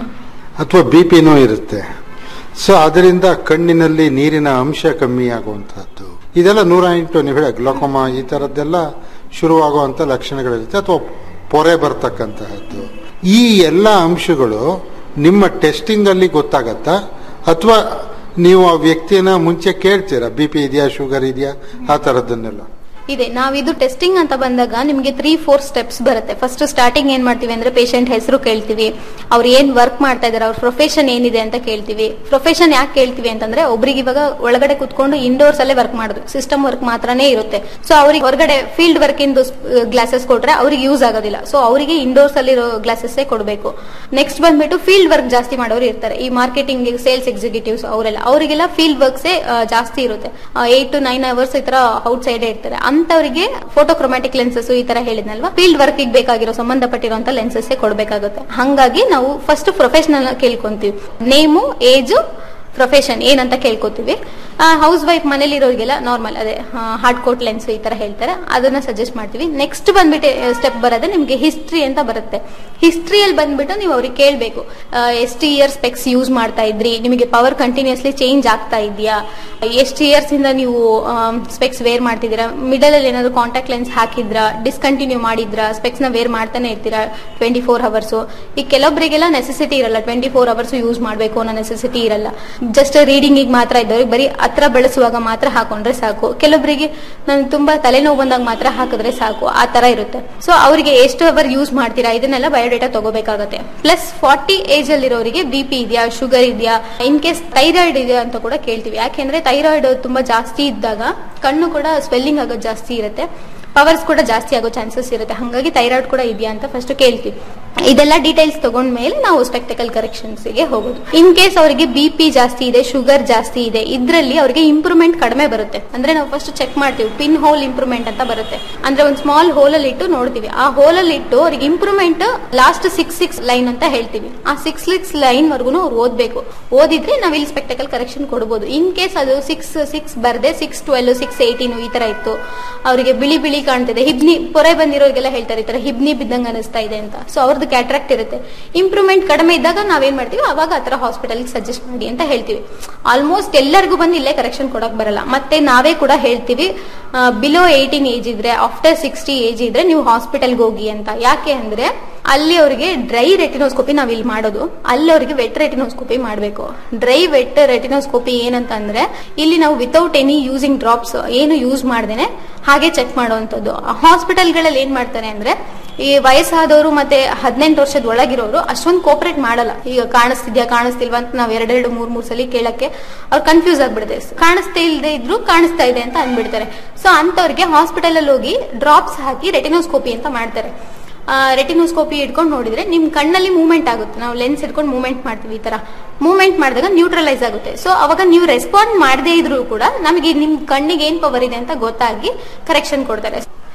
ಅಥವಾ ಬಿ ಪಿನೂ ಇರುತ್ತೆ ಸೊ ಅದರಿಂದ ಕಣ್ಣಿನಲ್ಲಿ ನೀರಿನ ಅಂಶ ಕಮ್ಮಿ ಆಗುವಂತಹದ್ದು ಇದೆಲ್ಲ ನೂರ ಎಂಟು ನೀವು ಹೇಳ ಗ್ಲೋಕೋಮಾ ಈ ತರದ್ದೆಲ್ಲ ಶುರುವಾಗುವಂತ ಲಕ್ಷಣಗಳಿರುತ್ತೆ ಅಥವಾ ಪೊರೆ ಬರ್ತಕ್ಕಂತಹದ್ದು ಈ ಎಲ್ಲ ಅಂಶಗಳು ನಿಮ್ಮ ಟೆಸ್ಟಿಂಗ್ ಅಲ್ಲಿ ಗೊತ್ತಾಗತ್ತಾ ಅಥವಾ ನೀವು ಆ ವ್ಯಕ್ತಿಯನ್ನ ಮುಂಚೆ ಕೇಳ್ತೀರಾ ಬಿ ಪಿ ಇದೆಯಾ ಶುಗರ್ ಇದೆಯಾ ಆ ತರದ್ದನ್ನೆಲ್ಲ ಇದೆ ನಾವಿದು ಟೆಸ್ಟಿಂಗ್ ಅಂತ ಬಂದಾಗ ನಿಮ್ಗೆ ತ್ರೀ ಫೋರ್ ಸ್ಟೆಪ್ಸ್ ಬರುತ್ತೆ ಫಸ್ಟ್ ಸ್ಟಾರ್ಟಿಂಗ್ ಏನ್ ಮಾಡ್ತೀವಿ ಅಂದ್ರೆ ಪೇಷಂಟ್ ಹೆಸರು ಕೇಳ್ತೀವಿ ಅವ್ರು ಏನ್ ವರ್ಕ್ ಮಾಡ್ತಾ ಇದಾರೆ ಅವ್ರ ಪ್ರೊಫೆಷನ್ ಏನಿದೆ ಅಂತ ಕೇಳ್ತೀವಿ ಪ್ರೊಫೆಷನ್ ಯಾಕೆ ಕೇಳ್ತೀವಿ ಅಂತಂದ್ರೆ ಒಬ್ರಿಗೆ ಇವಾಗ ಒಳಗಡೆ ಕುತ್ಕೊಂಡು ಇಂಡೋರ್ಸ್ ಅಲ್ಲೇ ವರ್ಕ್ ಮಾಡೋದು ಸಿಸ್ಟಮ್ ವರ್ಕ್ ಮಾತ್ರನೇ ಇರುತ್ತೆ ಸೊ ಅವ್ರಿಗೆ ಹೊರಗಡೆ ಫೀಲ್ಡ್ ವರ್ಕ್ ಇಂದು ಗ್ಲಾಸಸ್ ಕೊಟ್ರೆ ಅವ್ರಿಗೆ ಯೂಸ್ ಆಗೋದಿಲ್ಲ ಸೊ ಅವರಿಗೆ ಇಂಡೋರ್ಸ್ ಅಲ್ಲಿರೋ ಗ್ಲಾಸಸ್ ಕೊಡಬೇಕು ನೆಕ್ಸ್ಟ್ ಬಂದ್ಬಿಟ್ಟು ಫೀಲ್ಡ್ ವರ್ಕ್ ಜಾಸ್ತಿ ಮಾಡೋರು ಇರ್ತಾರೆ ಈ ಮಾರ್ಕೆಟಿಂಗ್ ಸೇಲ್ಸ್ ಎಕ್ಸಿಕ್ಯೂಟಿವ್ಸ್ ಅವರೆಲ್ಲ ಅವರಿಗೆಲ್ಲ ಫೀಲ್ಡ್ ವರ್ಕ್ಸೇ ಜಾಸ್ತಿ ಇರುತ್ತೆ ಏಟ್ ಟು ನೈನ್ ಅವರ್ಸ್ ಈ ತರ ಔಟ್ ಸೈಡ್ ಇರ್ತಾರೆ ಅಂತವರಿಗೆ ಫೋಟೋಕ್ರೊಮ್ಯಾಟಿಕ್ ಲೆನ್ಸಸ್ ಈ ತರ ಹೇಳಿದ್ನಲ್ವಾ ಫೀಲ್ಡ್ ವರ್ಕ್ ಬೇಕಾಗಿರೋ ಸಂಬಂಧಪಟ್ಟಿರುವಂತ ಲೆನ್ಸಸ್ ಕೊಡಬೇಕಾಗುತ್ತೆ ಹಂಗಾಗಿ ನಾವು ಫಸ್ಟ್ ಪ್ರೊಫೆಷನಲ್ ಕೇಳ್ಕೊಂತೀವಿ ನೇಮು ಏಜು ಪ್ರೊಫೆಷನ್ ಏನಂತ ಕೇಳ್ಕೊತೀವಿ ಹೌಸ್ ವೈಫ್ ಮನೇಲಿರೋರಿಗೆಲ್ಲ ನಾರ್ಮಲ್ ಅದೇ ಹಾರ್ಡ್ ಕೋಟ್ ಲೆನ್ಸ್ ಈ ತರ ಹೇಳ್ತಾರೆ ಅದನ್ನ ಸಜೆಸ್ಟ್ ಮಾಡ್ತೀವಿ ನೆಕ್ಸ್ಟ್ ಬಂದ್ಬಿಟ್ಟು ಸ್ಟೆಪ್ ಬರೋದು ನಿಮ್ಗೆ ಹಿಸ್ಟ್ರಿ ಅಂತ ಬರುತ್ತೆ ಹಿಸ್ಟ್ರಿಯಲ್ಲಿ ಬಂದ್ಬಿಟ್ಟು ನೀವು ಅವ್ರಿಗೆ ಕೇಳಬೇಕು ಎಷ್ಟು ಇಯರ್ಸ್ ಸ್ಪೆಕ್ಸ್ ಯೂಸ್ ಮಾಡ್ತಾ ಇದ್ರಿ ನಿಮಗೆ ಪವರ್ ಕಂಟಿನ್ಯೂಸ್ಲಿ ಚೇಂಜ್ ಆಗ್ತಾ ಇದೆಯಾ ಎಷ್ಟು ಇಯರ್ಸ್ ಇಂದ ನೀವು ಸ್ಪೆಕ್ಸ್ ವೇರ್ ಮಾಡ್ತಿದ್ದೀರಾ ಮಿಡಲ್ ಅಲ್ಲಿ ಏನಾದ್ರು ಕಾಂಟ್ಯಾಕ್ಟ್ ಲೆನ್ಸ್ ಹಾಕಿದ್ರಾ ಡಿಸ್ಕಂಟಿನ್ಯೂ ಮಾಡಿದ್ರಾ ಸ್ಪೆಕ್ಸ್ ನ ವೇರ್ ಮಾಡ್ತಾನೆ ಇರ್ತೀರಾ ಟ್ವೆಂಟಿ ಫೋರ್ ಅವರ್ಸ್ ಈ ಕೆಲವೊಬ್ಬರಿಗೆಲ್ಲ ನೆಸೆಸಿಟಿ ಇರಲ್ಲ ಟ್ವೆಂಟಿ ಫೋರ್ ಅವರ್ಸ್ ಯೂಸ್ ಮಾಡಬೇಕು ಅನ್ನೋ ನೆಸೆಸಿಟಿ ಇರಲ್ಲ ಜಸ್ಟ್ ರೀಡಿಂಗ್ ಮಾತ್ರ ಇದ್ದವ್ರಿಗೆ ಬರೀ ಹತ್ರ ಬೆಳೆಸುವಾಗ ಮಾತ್ರ ಹಾಕೊಂಡ್ರೆ ಸಾಕು ಕೆಲವೊಬ್ಬರಿಗೆ ನನ್ಗೆ ತುಂಬಾ ತಲೆನೋವು ಬಂದಾಗ ಮಾತ್ರ ಹಾಕಿದ್ರೆ ಸಾಕು ಆ ತರ ಇರುತ್ತೆ ಸೊ ಅವರಿಗೆ ಎಷ್ಟು ಅವರ್ ಯೂಸ್ ಮಾಡ್ತೀರಾ ಇದನ್ನೆಲ್ಲ ಬಯೋಡೇಟಾ ತಗೋಬೇಕಾಗುತ್ತೆ ಪ್ಲಸ್ ಫಾರ್ಟಿ ಏಜ್ ಅಲ್ಲಿರೋರಿಗೆ ಬಿ ಪಿ ಇದೆಯಾ ಶುಗರ್ ಇದೆಯಾ ಇನ್ ಕೇಸ್ ಥೈರಾಯ್ಡ್ ಇದೆಯಾ ಅಂತ ಕೂಡ ಕೇಳ್ತೀವಿ ಯಾಕೆಂದ್ರೆ ಥೈರಾಯ್ಡ್ ತುಂಬಾ ಜಾಸ್ತಿ ಇದ್ದಾಗ ಕಣ್ಣು ಕೂಡ ಸ್ವೆಲ್ಲಿಂಗ್ ಆಗೋದು ಜಾಸ್ತಿ ಇರುತ್ತೆ ಪವರ್ಸ್ ಕೂಡ ಜಾಸ್ತಿ ಆಗೋ ಚಾನ್ಸಸ್ ಇರುತ್ತೆ ಹಾಗಾಗಿ ಥೈರಾಯ್ಡ್ ಕೂಡ ಇದೆಯಾ ಅಂತ ಫಸ್ಟ್ ಕೇಳ್ತೀವಿ ಇದೆಲ್ಲ ಡೀಟೇಲ್ಸ್ ತಗೊಂಡ್ಮೇಲೆ ನಾವು ಸ್ಪೆಕ್ಟಕಲ್ ಕರೆಕ್ಷನ್ಸ್ ಗೆ ಹೋಗೋದು ಇನ್ ಕೇಸ್ ಅವರಿಗೆ ಬಿ ಪಿ ಜಾಸ್ತಿ ಇದೆ ಶುಗರ್ ಜಾಸ್ತಿ ಇದೆ ಇದ್ರಲ್ಲಿ ಅವರಿಗೆ ಇಂಪ್ರೂವ್ಮೆಂಟ್ ಕಡಿಮೆ ಬರುತ್ತೆ ಅಂದ್ರೆ ನಾವು ಫಸ್ಟ್ ಚೆಕ್ ಮಾಡ್ತೀವಿ ಪಿನ್ ಹೋಲ್ ಇಂಪ್ರೂವ್ಮೆಂಟ್ ಅಂತ ಬರುತ್ತೆ ಅಂದ್ರೆ ಒಂದು ಸ್ಮಾಲ್ ಹೋಲ್ ಅಲ್ಲಿ ಇಟ್ಟು ನೋಡ್ತೀವಿ ಆ ಹೋಲ್ ಅಲ್ಲಿ ಇಟ್ಟು ಅವ್ರಿಗೆ improvement last six six line ಅಂತ ಹೇಳ್ತೀವಿ ಆ ಸಿಕ್ಸ್ ಸಿಕ್ಸ್ ಲೈನ್ ವರ್ಗು ಅವ್ರು ಓದ್ಬೇಕು ಓದಿದ್ರೆ ನಾವ್ ಇಲ್ಲಿ ಸ್ಪೆಕ್ಟಕಲ್ ಕರೆಕ್ಷನ್ ಕೊಡಬಹುದು ಇನ್ ಕೇಸ್ ಅದು ಸಿಕ್ಸ್ ಸಿಕ್ಸ್ ಬರ್ದೆ ಸಿಕ್ಸ್ ಟ್ವೆಲ್ ಸಿಕ್ಸ್ ಏಯ್ಟೀನ್ ಈ ತರ ಇತ್ತು ಅವರಿಗೆ ಬಿಳಿ ಬಿಳಿ ಕಾಣ್ತಿದೆ ಹಿಬ್ನಿ ಪೊರೆ ಬಂದಿರೋರಿಗೆಲ್ಲ ಹೇಳ್ತಾರೆ ಈ ತರ ಹಿಬ್ನಿ ಬಿದ್ದಂಗ ಅನಿಸ್ತಾ ಇದೆ ಅಂತ ಸೊ ಅವ್ರದ್ದು ಕ್ಯಾಟ್ರಾಕ್ಟ್ ಇರುತ್ತೆ ಇಂಪ್ರೂವ್ಮೆಂಟ್ ಕಡಿಮೆ ಇದ್ದಾಗ ನಾವೇನ್ ಮಾಡ್ತೀವಿ ಅವಾಗ ಆತರ ಹಾಸ್ಪಿಟಲ್ ಸಜೆಸ್ಟ್ ಮಾಡಿ ಅಂತ ಹೇಳ್ತೀವಿ ಆಲ್ಮೋಸ್ಟ್ ಎಲ್ಲರಿಗೂ ಬಂದು ಇಲ್ಲೇ ಕರೆಕ್ಷನ್ ಕೊಡಕ್ ಬರಲ್ಲ ಮತ್ತೆ ನಾವೇ ಕೂಡ ಹೇಳ್ತೀವಿ ಬಿಲೋ ಏಯ್ಟೀನ್ ಏಜ್ ಇದ್ರೆ ಆಫ್ಟರ್ ಸಿಕ್ಸ್ಟಿ ಏಜ್ ಇದ್ರೆ ನೀವು ಹಾಸ್ಪಿಟಲ್ಗೆ ಹೋಗಿ ಅಂತ ಯಾಕೆ ಅಂದ್ರೆ ಅಲ್ಲಿ ಅವರಿಗೆ ಡ್ರೈ ರೆಟಿನೋಸ್ಕೋಪಿ ನಾವ್ ಇಲ್ಲಿ ಮಾಡೋದು ಅಲ್ಲಿ ಅವರಿಗೆ ವೆಟ್ ರೆಟಿನೋಸ್ಕೋಪಿ ಮಾಡಬೇಕು ಡ್ರೈ ವೆಟ್ ರೆಟಿನೋಸ್ಕೋಪಿ ಏನಂತ ಅಂದ್ರೆ ಇಲ್ಲಿ ನಾವು ವಿತೌಟ್ ಎನಿ ಯೂಸಿಂಗ್ ಡ್ರಾಪ್ಸ್ ಏನು ಯೂಸ್ ಮಾಡ್ದೇನೆ ಹಾಗೆ ಚೆಕ್ ಮಾಡುವಂತದ್ದು ಹಾಸ್ಪಿಟಲ್ಗಳಲ್ಲಿ ಏನ್ ಮಾಡ್ತಾರೆ ಅಂದ್ರೆ ಈ ವಯಸ್ಸಾದವರು ಮತ್ತೆ ಹದಿನೆಂಟು ವರ್ಷದ ಒಳಗಿರೋರು ಅಷ್ಟೊಂದು ಕೋಪರೇಟ್ ಮಾಡಲ್ಲ ಈಗ ಕಾಣಿಸ್ತಿದ್ಯಾ ಕಾಣಿಸ್ತಿಲ್ವಾ ಅಂತ ನಾವ್ ಎರಡೆರಡು ಮೂರ್ ಮೂರ್ ಸಲ ಕೇಳಕ್ಕೆ ಅವ್ರು ಕನ್ಫ್ಯೂಸ್ ಆಗ್ಬಿಡುತ್ತೆ ಕಾಣಿಸ್ತಾ ಇಲ್ಲದೆ ಇದ್ರು ಕಾಣಿಸ್ತಾ ಇದೆ ಅಂತ ಅಂದ್ಬಿಡ್ತಾರೆ ಸೊ ಅಂತವ್ರಿಗೆ ಹಾಸ್ಪಿಟಲ್ ಅಲ್ಲಿ ಹೋಗಿ ಡ್ರಾಪ್ಸ್ ಹಾಕಿ ರೆಟಿನೋಸ್ಕೋಪಿ ಅಂತ ಮಾಡ್ತಾರೆ ರೆಟಿನೋಸ್ಕೋಪಿ ಇಟ್ಕೊಂಡು ನೋಡಿದ್ರೆ ನಿಮ್ ಕಣ್ಣಲ್ಲಿ ಮೂವ್ಮೆಂಟ್ ಆಗುತ್ತೆ ನಾವು ಲೆನ್ಸ್ ಇಟ್ಕೊಂಡು ಮೂವ್ಮೆಂಟ್ ಮಾಡ್ತೀವಿ ಈ ತರ ಮೂವ್ಮೆಂಟ್ ಮಾಡಿದಾಗ ನ್ಯೂಟ್ರಲೈಸ್ ಆಗುತ್ತೆ ಸೊ ಅವಾಗ ನೀವು ರೆಸ್ಪಾಂಡ್ ಮಾಡದೇ ಇದ್ರು ಕೂಡ ನಮಗೆ ನಿಮ್ ಕಣ್ಣಿಗೆ ಏನ್ ಪವರ್ ಇದೆ ಅಂತ ಗೊತ್ತಾಗಿ ಕರೆಕ್ಷನ್ ಕೊಡ್ತಾರೆ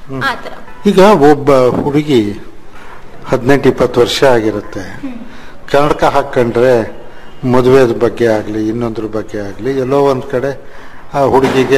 ಆತರ ಈಗ ಒಬ್ಬ ಹುಡುಗಿ ಹದಿನೆಂಟು ಇಪ್ಪತ್ತು ವರ್ಷ ಆಗಿರುತ್ತೆ ಕನ್ನಡಕ ಹಾಕೊಂಡ್ರೆ ಮದುವೆದ ಬಗ್ಗೆ ಆಗಲಿ ಇನ್ನೊಂದ್ರ ಬಗ್ಗೆ ಆಗಲಿ ಎಲ್ಲೋ ಒಂದು ಕಡೆ ಆ ಹುಡುಗಿಗೆ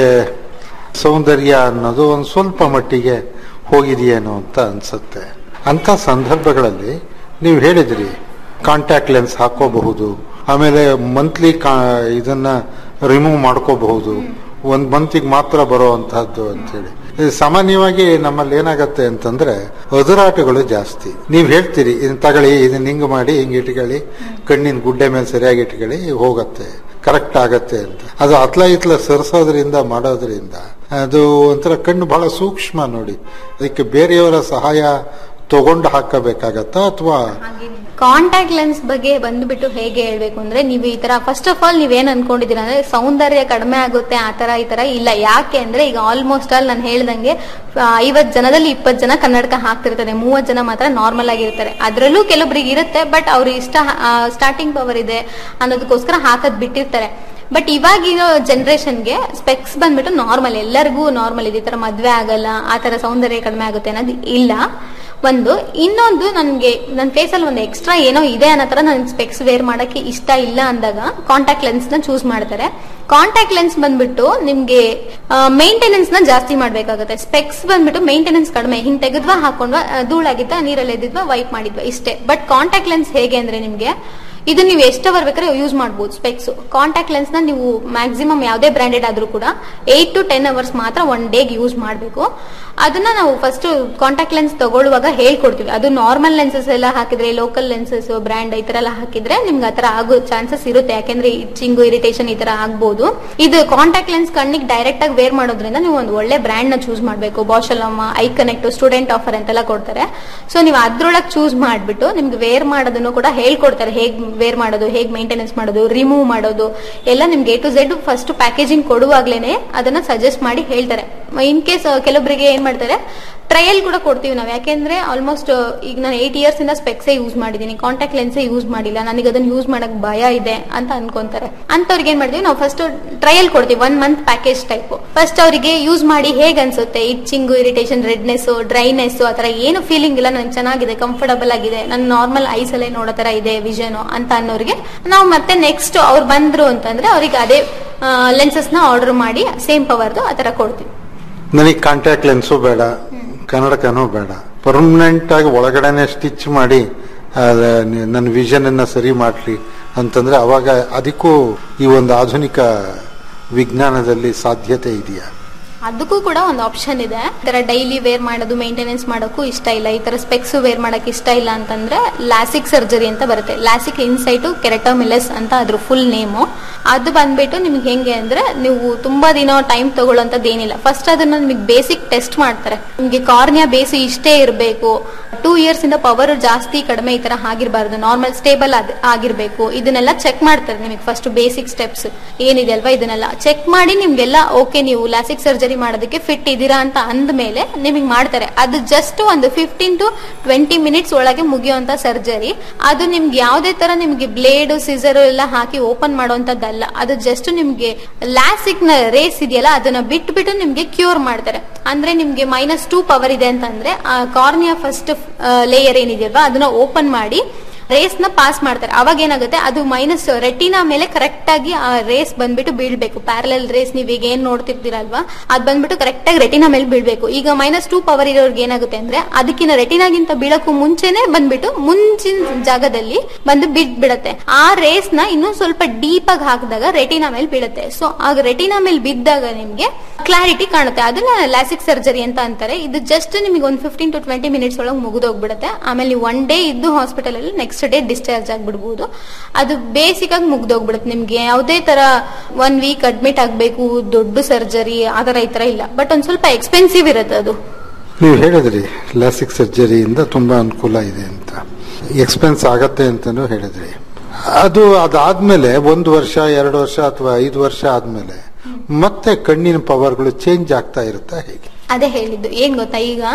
ಸೌಂದರ್ಯ ಅನ್ನೋದು ಒಂದು ಸ್ವಲ್ಪ ಮಟ್ಟಿಗೆ ಹೋಗಿದೆಯೇನೋ ಅಂತ ಅನ್ಸುತ್ತೆ ಅಂಥ ಸಂದರ್ಭಗಳಲ್ಲಿ ನೀವು ಹೇಳಿದ್ರಿ ಕಾಂಟ್ಯಾಕ್ಟ್ ಲೆನ್ಸ್ ಹಾಕೋಬಹುದು ಆಮೇಲೆ ಮಂತ್ಲಿ ಕಾ ಇದನ್ನ ರಿಮೂವ್ ಮಾಡ್ಕೋಬಹುದು ಒಂದು ಮಂತಿಗೆ ಮಾತ್ರ ಬರೋ ಅಂತಹದ್ದು ಅಂತೇಳಿ ಇದು ಸಾಮಾನ್ಯವಾಗಿ ನಮ್ಮಲ್ಲಿ ಏನಾಗತ್ತೆ ಅಂತಂದ್ರೆ ಅದುರಾಟಗಳು ಜಾಸ್ತಿ ನೀವು ಹೇಳ್ತೀರಿ ಇದನ್ನ ತಗೊಳ್ಳಿ ಇದನ್ನ ಹಿಂಗ್ ಮಾಡಿ ಹಿಂಗ್ ಇಟ್ಕೊಳ್ಳಿ ಕಣ್ಣಿನ ಗುಡ್ಡೆ ಮೇಲೆ ಸರಿಯಾಗಿ ಇಟ್ಕೊಳ್ಳಿ ಹೋಗತ್ತೆ ಕರೆಕ್ಟ್ ಆಗತ್ತೆ ಅಂತ ಅದು ಅತ್ಲ ಇತ್ಲ ಸರಿಸೋದ್ರಿಂದ ಮಾಡೋದ್ರಿಂದ ಅದು ಒಂಥರ ಕಣ್ಣು ಬಹಳ ಸೂಕ್ಷ್ಮ ನೋಡಿ ಅದಕ್ಕೆ ಬೇರೆಯವರ ಸಹಾಯ ತಗೊಂಡು ಹಾಕಬೇಕಾಗತ್ತಾ ಅಥವಾ ಕಾಂಟ್ಯಾಕ್ಟ್ ಲೆನ್ಸ್ ಬಗ್ಗೆ ಬಂದ್ಬಿಟ್ಟು ಹೇಗೆ ಹೇಳ್ಬೇಕು ಅಂದ್ರೆ ನೀವು ಈ ತರ ಫಸ್ಟ್ ಆಫ್ ಆಲ್ ನೀವೇನ್ ಅನ್ಕೊಂಡಿದೀರ ಅಂದ್ರೆ ಸೌಂದರ್ಯ ಕಡಿಮೆ ಆಗುತ್ತೆ ಆ ತರ ಈ ತರ ಇಲ್ಲ ಯಾಕೆ ಅಂದ್ರೆ ಈಗ ಆಲ್ಮೋಸ್ಟ್ ಆಲ್ ನಾನು ಹೇಳ್ದಂಗೆ ಐವತ್ ಜನದಲ್ಲಿ ಇಪ್ಪತ್ ಜನ ಕನ್ನಡಕ ಹಾಕ್ತಿರ್ತಾರೆ ಮೂವತ್ ಜನ ಮಾತ್ರ ನಾರ್ಮಲ್ ಆಗಿರ್ತಾರೆ ಅದ್ರಲ್ಲೂ ಕೆಲವೊಬ್ರಿಗೆ ಇರುತ್ತೆ ಬಟ್ ಅವ್ರ ಇಷ್ಟ ಸ್ಟಾರ್ಟಿಂಗ್ ಪವರ್ ಇದೆ ಅನ್ನೋದಕ್ಕೋಸ್ಕರ ಹಾಕದ್ ಬಿಟ್ಟಿರ್ತಾರೆ ಬಟ್ ಇವಾಗಿರೋ ಜನರೇಷನ್ಗೆ ಸ್ಪೆಕ್ಸ್ ಬಂದ್ಬಿಟ್ಟು ನಾರ್ಮಲ್ ಎಲ್ಲರಿಗೂ ನಾರ್ಮಲ್ ಇದೆ ಈ ತರ ಮದ್ವೆ ಆಗಲ್ಲ ಆ ತರ ಸೌಂದರ್ಯ ಕಡಿಮೆ ಆಗುತ್ತೆ ಅನ್ನೋದು ಇಲ್ಲ ಒಂದು ಇನ್ನೊಂದು ನನ್ಗೆ ನನ್ನ ಫೇಸಲ್ಲಿ ಒಂದು ಎಕ್ಸ್ಟ್ರಾ ಏನೋ ಇದೆ ಅನ್ನೋ ತರ ನನ್ಗೆ ಸ್ಪೆಕ್ಸ್ ವೇರ್ ಮಾಡಕ್ಕೆ ಇಷ್ಟ ಇಲ್ಲ ಅಂದಾಗ ಕಾಂಟ್ಯಾಕ್ಟ್ ಲೆನ್ಸ್ ನ ಚೂಸ್ ಮಾಡ್ತಾರೆ ಕಾಂಟ್ಯಾಕ್ಟ್ ಲೆನ್ಸ್ ಬಂದ್ಬಿಟ್ಟು ನಿಮ್ಗೆ ಮೇಂಟೆನೆನ್ಸ್ ನ ಜಾಸ್ತಿ ಮಾಡ್ಬೇಕಾಗುತ್ತೆ ಸ್ಪೆಕ್ಸ್ ಬಂದ್ಬಿಟ್ಟು ಮೇಂಟೆನೆನ್ಸ್ ಕಡಿಮೆ ಹಿಂಗ್ ತೆಗೆದ್ವಾ ಹಾಕೊಂಡ್ವಾ ಆ, ಧೂಳಾಗಿದ್ದ ನೀರಲ್ಲಿ ಎದ್ದಿದ್ವಾ ವೈಪ್ ಮಾಡಿದ್ವಾ ಇಷ್ಟೇ ಬಟ್ ಕಾಂಟ್ಯಾಕ್ಟ್ ಲೆನ್ಸ್ ಹೇಗೆ ಅಂದ್ರೆ ನಿಮ್ಗೆ ಇದು ನೀವು ಎಷ್ಟು ಅವರ್ ಬೇಕಾದ್ರೆ ಯೂಸ್ ಮಾಡಬಹುದು ಸ್ಪೆಕ್ಸ್ ಕಾಂಟ್ಯಾಕ್ಟ್ ಲೆನ್ಸ್ ನ ನೀವು ಮ್ಯಾಕ್ಸಿಮಮ್ ಯಾವುದೇ ಬ್ರಾಂಡೆಡ್ ಆದ್ರೂ ಕೂಡ ಏಟ್ ಟು ಟೆನ್ ಅವರ್ಸ್ ಮಾತ್ರ ಒನ್ ಡೇಗೆ ಯೂಸ್ ಮಾಡಬೇಕು ಅದನ್ನ ನಾವು ಫಸ್ಟ್ ಕಾಂಟ್ಯಾಕ್ಟ್ ಲೆನ್ಸ್ ತಗೊಳ್ಳುವಾಗ ಹೇಳ್ಕೊಡ್ತೀವಿ ಅದು ನಾರ್ಮಲ್ ಲೆನ್ಸಸ್ ಎಲ್ಲ ಹಾಕಿದ್ರೆ ಲೋಕಲ್ ಲೆನ್ಸಸ್ ಬ್ರ್ಯಾಂಡ್ ಈ ತರ ಎಲ್ಲ ಹಾಕಿದ್ರೆ ನಿಮ್ಗೆ ಆತರ ಆಗೋ ಚಾನ್ಸಸ್ ಇರುತ್ತೆ ಯಾಕೆಂದ್ರೆ ಇಚ್ಚಿಂಗು ಇರಿಟೇಷನ್ ಈ ತರ ಆಗ್ಬೋದು ಇದು ಕಾಂಟ್ಯಾಕ್ಟ್ ಲೆನ್ಸ್ ಕಣ್ಣಿಗೆ ಡೈರೆಕ್ಟ್ ಆಗಿ ವೇರ್ ಮಾಡೋದ್ರಿಂದ ನೀವು ಒಂದು ಒಳ್ಳೆ ಬ್ರ್ಯಾಂಡ್ ನ ಚೂಸ್ ಮಾಡಬೇಕು Bausch Lomb eye connect student offer ಅಂತೆಲ್ಲ ಕೊಡ್ತಾರೆ ಸೊ ನೀವು ಅದ್ರೊಳಗೆ ಚೂಸ್ ಮಾಡ್ಬಿಟ್ಟು ನಿಮ್ಗೆ ವೇರ್ ಮಾಡೋದನ್ನು ಕೂಡ ಹೇಳ್ಕೊಡ್ತಾರೆ ಹೇಗ್ ವೇರ್ ಮಾಡೋದು ಹೇಗ್ ಮೇಂಟೆನೆನ್ಸ್ ಮಾಡೋದು ರಿಮೂವ್ ಮಾಡೋದು ಎಲ್ಲ ನಿಮ್ಗೆ A to Z first packaging ಕೊಡುವಾಗ್ಲೇನೆ ಅದನ್ನ ಸಜೆಸ್ಟ್ ಮಾಡಿ ಹೇಳ್ತಾರೆ ಇನ್ ಕೇಸ್ ಕೆಲವೊಬ್ಬರಿಗೆ ಏನ್ ಮಾಡ್ತಾರೆ ಟ್ರಯಲ್ ಕೂಡ ಕೊಡ್ತೀವಿ ನಾವು ಯಾಕೆಂದ್ರೆ ಆಲ್ಮೋಸ್ಟ್ ಈಗ ನಾನು ಏಟ್ ಇಯರ್ಸ್ ಇಂದ ಸ್ಪೆಕ್ಸೇ ಯೂಸ್ ಮಾಡಿದೀನಿ ಕಾಂಟ್ಯಾಕ್ಟ್ ಲೆನ್ಸೇ ಯೂಸ್ ಮಾಡಿಲ್ಲ ನನಗೆ ಅದನ್ನ ಯೂಸ್ ಮಾಡಕ್ ಭಯ ಇದೆ ಅಂತ ಅನ್ಕೊಂತಾರೆ ಅಂತವ್ರಿಗೆ ಏನ್ ಮಾಡ್ತೀವಿ ನಾವು ಫಸ್ಟ್ ಟ್ರಯಲ್ ಕೊಡ್ತೀವಿ one month package type first ಅವರಿಗೆ ಯೂಸ್ ಮಾಡಿ ಹೇಗ್ ಅನ್ಸುತ್ತೆ ಇಚ್ಚಿಂಗು ಇರಿಟೇಷನ್ ರೆಡ್ನೆಸ್ ಡ್ರೈನೆಸ್ ಆತರ ಏನು ಫೀಲಿಂಗ್ ಇಲ್ಲ ನನಗೆ ಚೆನ್ನಾಗಿದೆ ಕಂಫರ್ಟಬಲ್ ಆಗಿದೆ ನನ್ನ ನಾರ್ಮಲ್ ಐಸ್ ಅಲ್ಲೇ ನೋಡೋ ತರ ಇದೆ ವಿಷನ್ ಅಂತ ಅನ್ನೋರಿಗೆ ನಾವು ಮತ್ತೆ ನೆಕ್ಸ್ಟ್ ಅವ್ರು ಬಂದ್ರು ಅಂತಂದ್ರೆ ಅವ್ರಿಗೆ ಅದೇ ಲೆನ್ಸಸ್ ನ ಆರ್ಡರ್ ಮಾಡಿ ಸೇಮ್ ಪವರ್ದು ಆತರ ಕೊಡ್ತೀವಿ ನನಗೆ ಕಾಂಟ್ಯಾಕ್ಟ್ ಲೆನ್ಸು ಬೇಡ ಕನ್ನಡಕನೂ ಬೇಡ ಪರ್ಮನೆಂಟ್ ಆಗಿ ಒಳಗಡೆನೆ ಸ್ಟಿಚ್ ಮಾಡಿ ಅದ ನಿ- ನನ್ನ ವಿಷನ್ ಅನ್ನ ಸರಿ ಮಾಡ್ರಿ ಅಂತಂದ್ರೆ ಅವಾಗ ಅದಕ್ಕೂ ಈ ಒಂದು ಆಧುನಿಕ ವಿಜ್ಞಾನದಲ್ಲಿ ಸಾಧ್ಯತೆ ಇದೆಯಾ ಅದಕ್ಕೂ ಕೂಡ ಒಂದು ಆಪ್ಷನ್ ಇದೆ ಈ ತರ ಡೈಲಿ ವೇರ್ ಮಾಡೋದು ಮೇಂಟೆನೆನ್ಸ್ ಮಾಡೋಕ್ಕೂ ಇಷ್ಟ ಇಲ್ಲ ಈ ತರ ಸ್ಪೆಕ್ಸ್ ವೇರ್ ಮಾಡಕ್ ಇಷ್ಟ ಇಲ್ಲ ಅಂತಂದ್ರೆ ಲಾಸಿಕ್ ಸರ್ಜರಿ ಅಂತ ಬರುತ್ತೆ ಲಾಸಿಕ್ ಇನ್ಸೈಟು ಕೆರೆಟೋಮಿಲಸ್ ಅಂತ ಅದ್ರ ಫುಲ್ ನೇಮು ಅದು ಬಂದ್ಬಿಟ್ಟು ನಿಮ್ಗೆ ಹೆಂಗೆ ಅಂದ್ರೆ ನೀವು ತುಂಬಾ ದಿನ ಟೈಮ್ ತಗೊಳ್ಳೋಂಥದ್ದು ಏನಿಲ್ಲ ಫಸ್ಟ್ ಅದನ್ನ ನಿಮಗೆ ಬೇಸಿಕ್ ಟೆಸ್ಟ್ ಮಾಡ್ತಾರೆ ನಿಮ್ಗೆ ಕಾರ್ನಿಯಾ ಬೇಸಿ ಇಷ್ಟೇ ಇರಬೇಕು ಟೂ ಇಯರ್ಸ್ ಇಂದ ಪವರ್ ಜಾಸ್ತಿ ಕಡಿಮೆ ಈ ತರ ಆಗಿರಬಾರ್ದು ನಾರ್ಮಲ್ ಸ್ಟೇಬಲ್ ಆಗಿರ್ಬೇಕು ಇದನ್ನೆಲ್ಲ ಚೆಕ್ ಮಾಡ್ತಾರೆ ನಿಮಗೆ ಫಸ್ಟ್ ಬೇಸಿಕ್ ಸ್ಟೆಪ್ಸ್ ಏನಿದೆ ಅಲ್ವಾ ಇದನ್ನೆಲ್ಲ ಚೆಕ್ ಮಾಡಿ ನಿಮ್ಗೆಲ್ಲ ಓಕೆ ನೀವು ಲಾಸಿಕ್ ಸರ್ಜರಿ ಮಾಡೋದಕ್ಕೆ ಫಿಟ್ ಇದ್ದೀರಾ ಅಂತ ಅಂದ್ಮೇಲೆ ನಿಮಗೆ ಮಾಡ್ತಾರೆ ಅದು ಜಸ್ಟ್ ಒಂದು ಫಿಫ್ಟೀನ್ ಟು ಟ್ವೆಂಟಿ ಮಿನಿಟ್ಸ್ ಒಳಗೆ ಮುಗಿಯುವಂತ ಸರ್ಜರಿ ಅದು ನಿಮ್ಗೆ ಯಾವುದೇ ತರ ನಿಮ್ಗೆ ಬ್ಲೇಡ್ ಸಿಸರ್ ಎಲ್ಲ ಹಾಕಿ ಓಪನ್ ಮಾಡುವಂತದ್ದಲ್ಲ ಅದು ಜಸ್ಟ್ ನಿಮ್ಗೆ ಲಾಸಿಕ್ ನ ರೇಸ್ ಇದೆಯಲ್ಲ ಅದನ್ನ ಬಿಟ್ಬಿಟ್ಟು ನಿಮ್ಗೆ ಕ್ಯೂರ್ ಮಾಡ್ತಾರೆ ಅಂದ್ರೆ ನಿಮ್ಗೆ ಮೈನಸ್ ಟೂ ಪವರ್ ಇದೆ ಅಂತಂದ್ರೆ ಆ ಕಾರ್ನಿಯಾ ಫಸ್ಟ್ ಲೇಯರ್ ಏನಿದೆಯಲ್ವಾ ಅದನ್ನ ಓಪನ್ ಮಾಡಿ ರೇಸ್ ನ ಪಾಸ್ ಮಾಡ್ತಾರೆ ಅವಾಗ ಏನಾಗುತ್ತೆ ಅದು ಮೈನಸ್ ರೆಟಿನಾ ಮೇಲೆ ಕರೆಕ್ಟ್ ಆಗಿ ಆ ರೇಸ್ ಬಂದ್ಬಿಟ್ಟು ಬೀಳ್ಬೇಕು ಪ್ಯಾರಲಲ್ ರೇಸ್ ನೀವ್ ಈಗ ಏನ್ ನೋಡ್ತಿರ್ತೀರಲ್ವಾ ಅದ್ ಬಂದ್ಬಿಟ್ಟು ಕರೆಕ್ಟ್ ಆಗಿ ರೆಟಿನಾ ಮೇಲೆ ಬೀಳ್ಬೇಕು ಈಗ ಮೈನಸ್ ಟೂ ಪವರ್ ಇರೋರ್ಗೆ ಏನಾಗುತ್ತೆ ಅಂದ್ರೆ ಅದಕ್ಕಿಂತ ರೆಟಿನಾಗಿಂತ ಬೀಳಕ್ಕೂ ಮುಂಚೆನೆ ಬಂದ್ಬಿಟ್ಟು ಮುಂಚಿನ ಜಾಗದಲ್ಲಿ ಬಂದು ಬಿಡ್ ಬಿಡತ್ತೆ ಆ ರೇಸ್ ನ ಇನ್ನೂ ಸ್ವಲ್ಪ ಡೀಪ್ ಆಗಿ ಹಾಕಿದಾಗ ರೆಟಿನಾ ಮೇಲೆ ಬೀಳುತ್ತೆ ಸೊ ಆಗ ರೆಟಿನಾ ಮೇಲೆ ಬಿದ್ದಾಗ ನಿಮ್ಗೆ ಕ್ಲಾರಿಟಿ ಕಾಣುತ್ತೆ ಅದನ್ನ ಲ್ಯಾಸಿಕ್ ಸರ್ಜರಿ ಅಂತ ಅಂತಾರೆ ಇದು ಜಸ್ಟ್ ನಿಮಗೆ ಒಂದು ಫಿಫ್ಟೀನ್ ಟು ಟ್ವೆಂಟಿ ಮಿನಿಟ್ಸ್ ಒಳಗೆ ಮುಗಿದೋಗ್ಬಿಡುತ್ತೆ ಆಮೇಲೆ ನೀವು ಒನ್ ಡೇ ಇದ್ದು ಹಾಸ್ಪಿಟಲ್ ಅಲ್ಲಿ ನೆಕ್ಸ್ಟ್ ಡೇ ಡಿಸ್ಚಾರ್ಜ್ ಆಗ್ಬಿಡ್ಬೋದು ಅದು ಬೇಸಿಕ್ ಆಗಿ ಮುಗ್ದೋಗ್ಬಿಡುತ್ತೆ ನಿಮ್ಗೆ ಯಾವುದೇ ತರ ಒನ್ ವೀಕ್ ಅಡ್ಮಿಟ್ ಆಗ್ಬೇಕು ದೊಡ್ಡ ಸರ್ಜರಿ ಆ ತರ ಈ ತರ ಇಲ್ಲ ಬಟ್ ಒಂದ್ ಸ್ವಲ್ಪ ಎಕ್ಸ್ಪೆನ್ಸಿವ್ ಇರುತ್ತೆ ಅದು ನೀವು ಹೇಳಿದ್ರಿ ಲಾಸಿಕ್ ಸರ್ಜರಿಯಿಂದ ತುಂಬಾ ಅನುಕೂಲ ಇದೆ ಅಂತ ಎಕ್ಸ್ಪೆನ್ಸ್ ಆಗತ್ತೆ ಅಂತಾನು ಹೇಳಿದ್ರಿ ಅದು ಅದಾದ್ಮೇಲೆ ಒಂದು ವರ್ಷ ಎರಡು ವರ್ಷ ಅಥವಾ ಐದು ವರ್ಷ ಆದ್ಮೇಲೆ ಮತ್ತೆ ಕಣ್ಣಿನ ಪವರ್ಗಳು ಚೇಂಜ್ ಆಗ್ತಾ ಇರುತ್ತಾ ಹೇಗೆ ಅದೇ ಹೇಳಿದ್ದು ಏನ್ ಗೊತ್ತಾ ಈಗ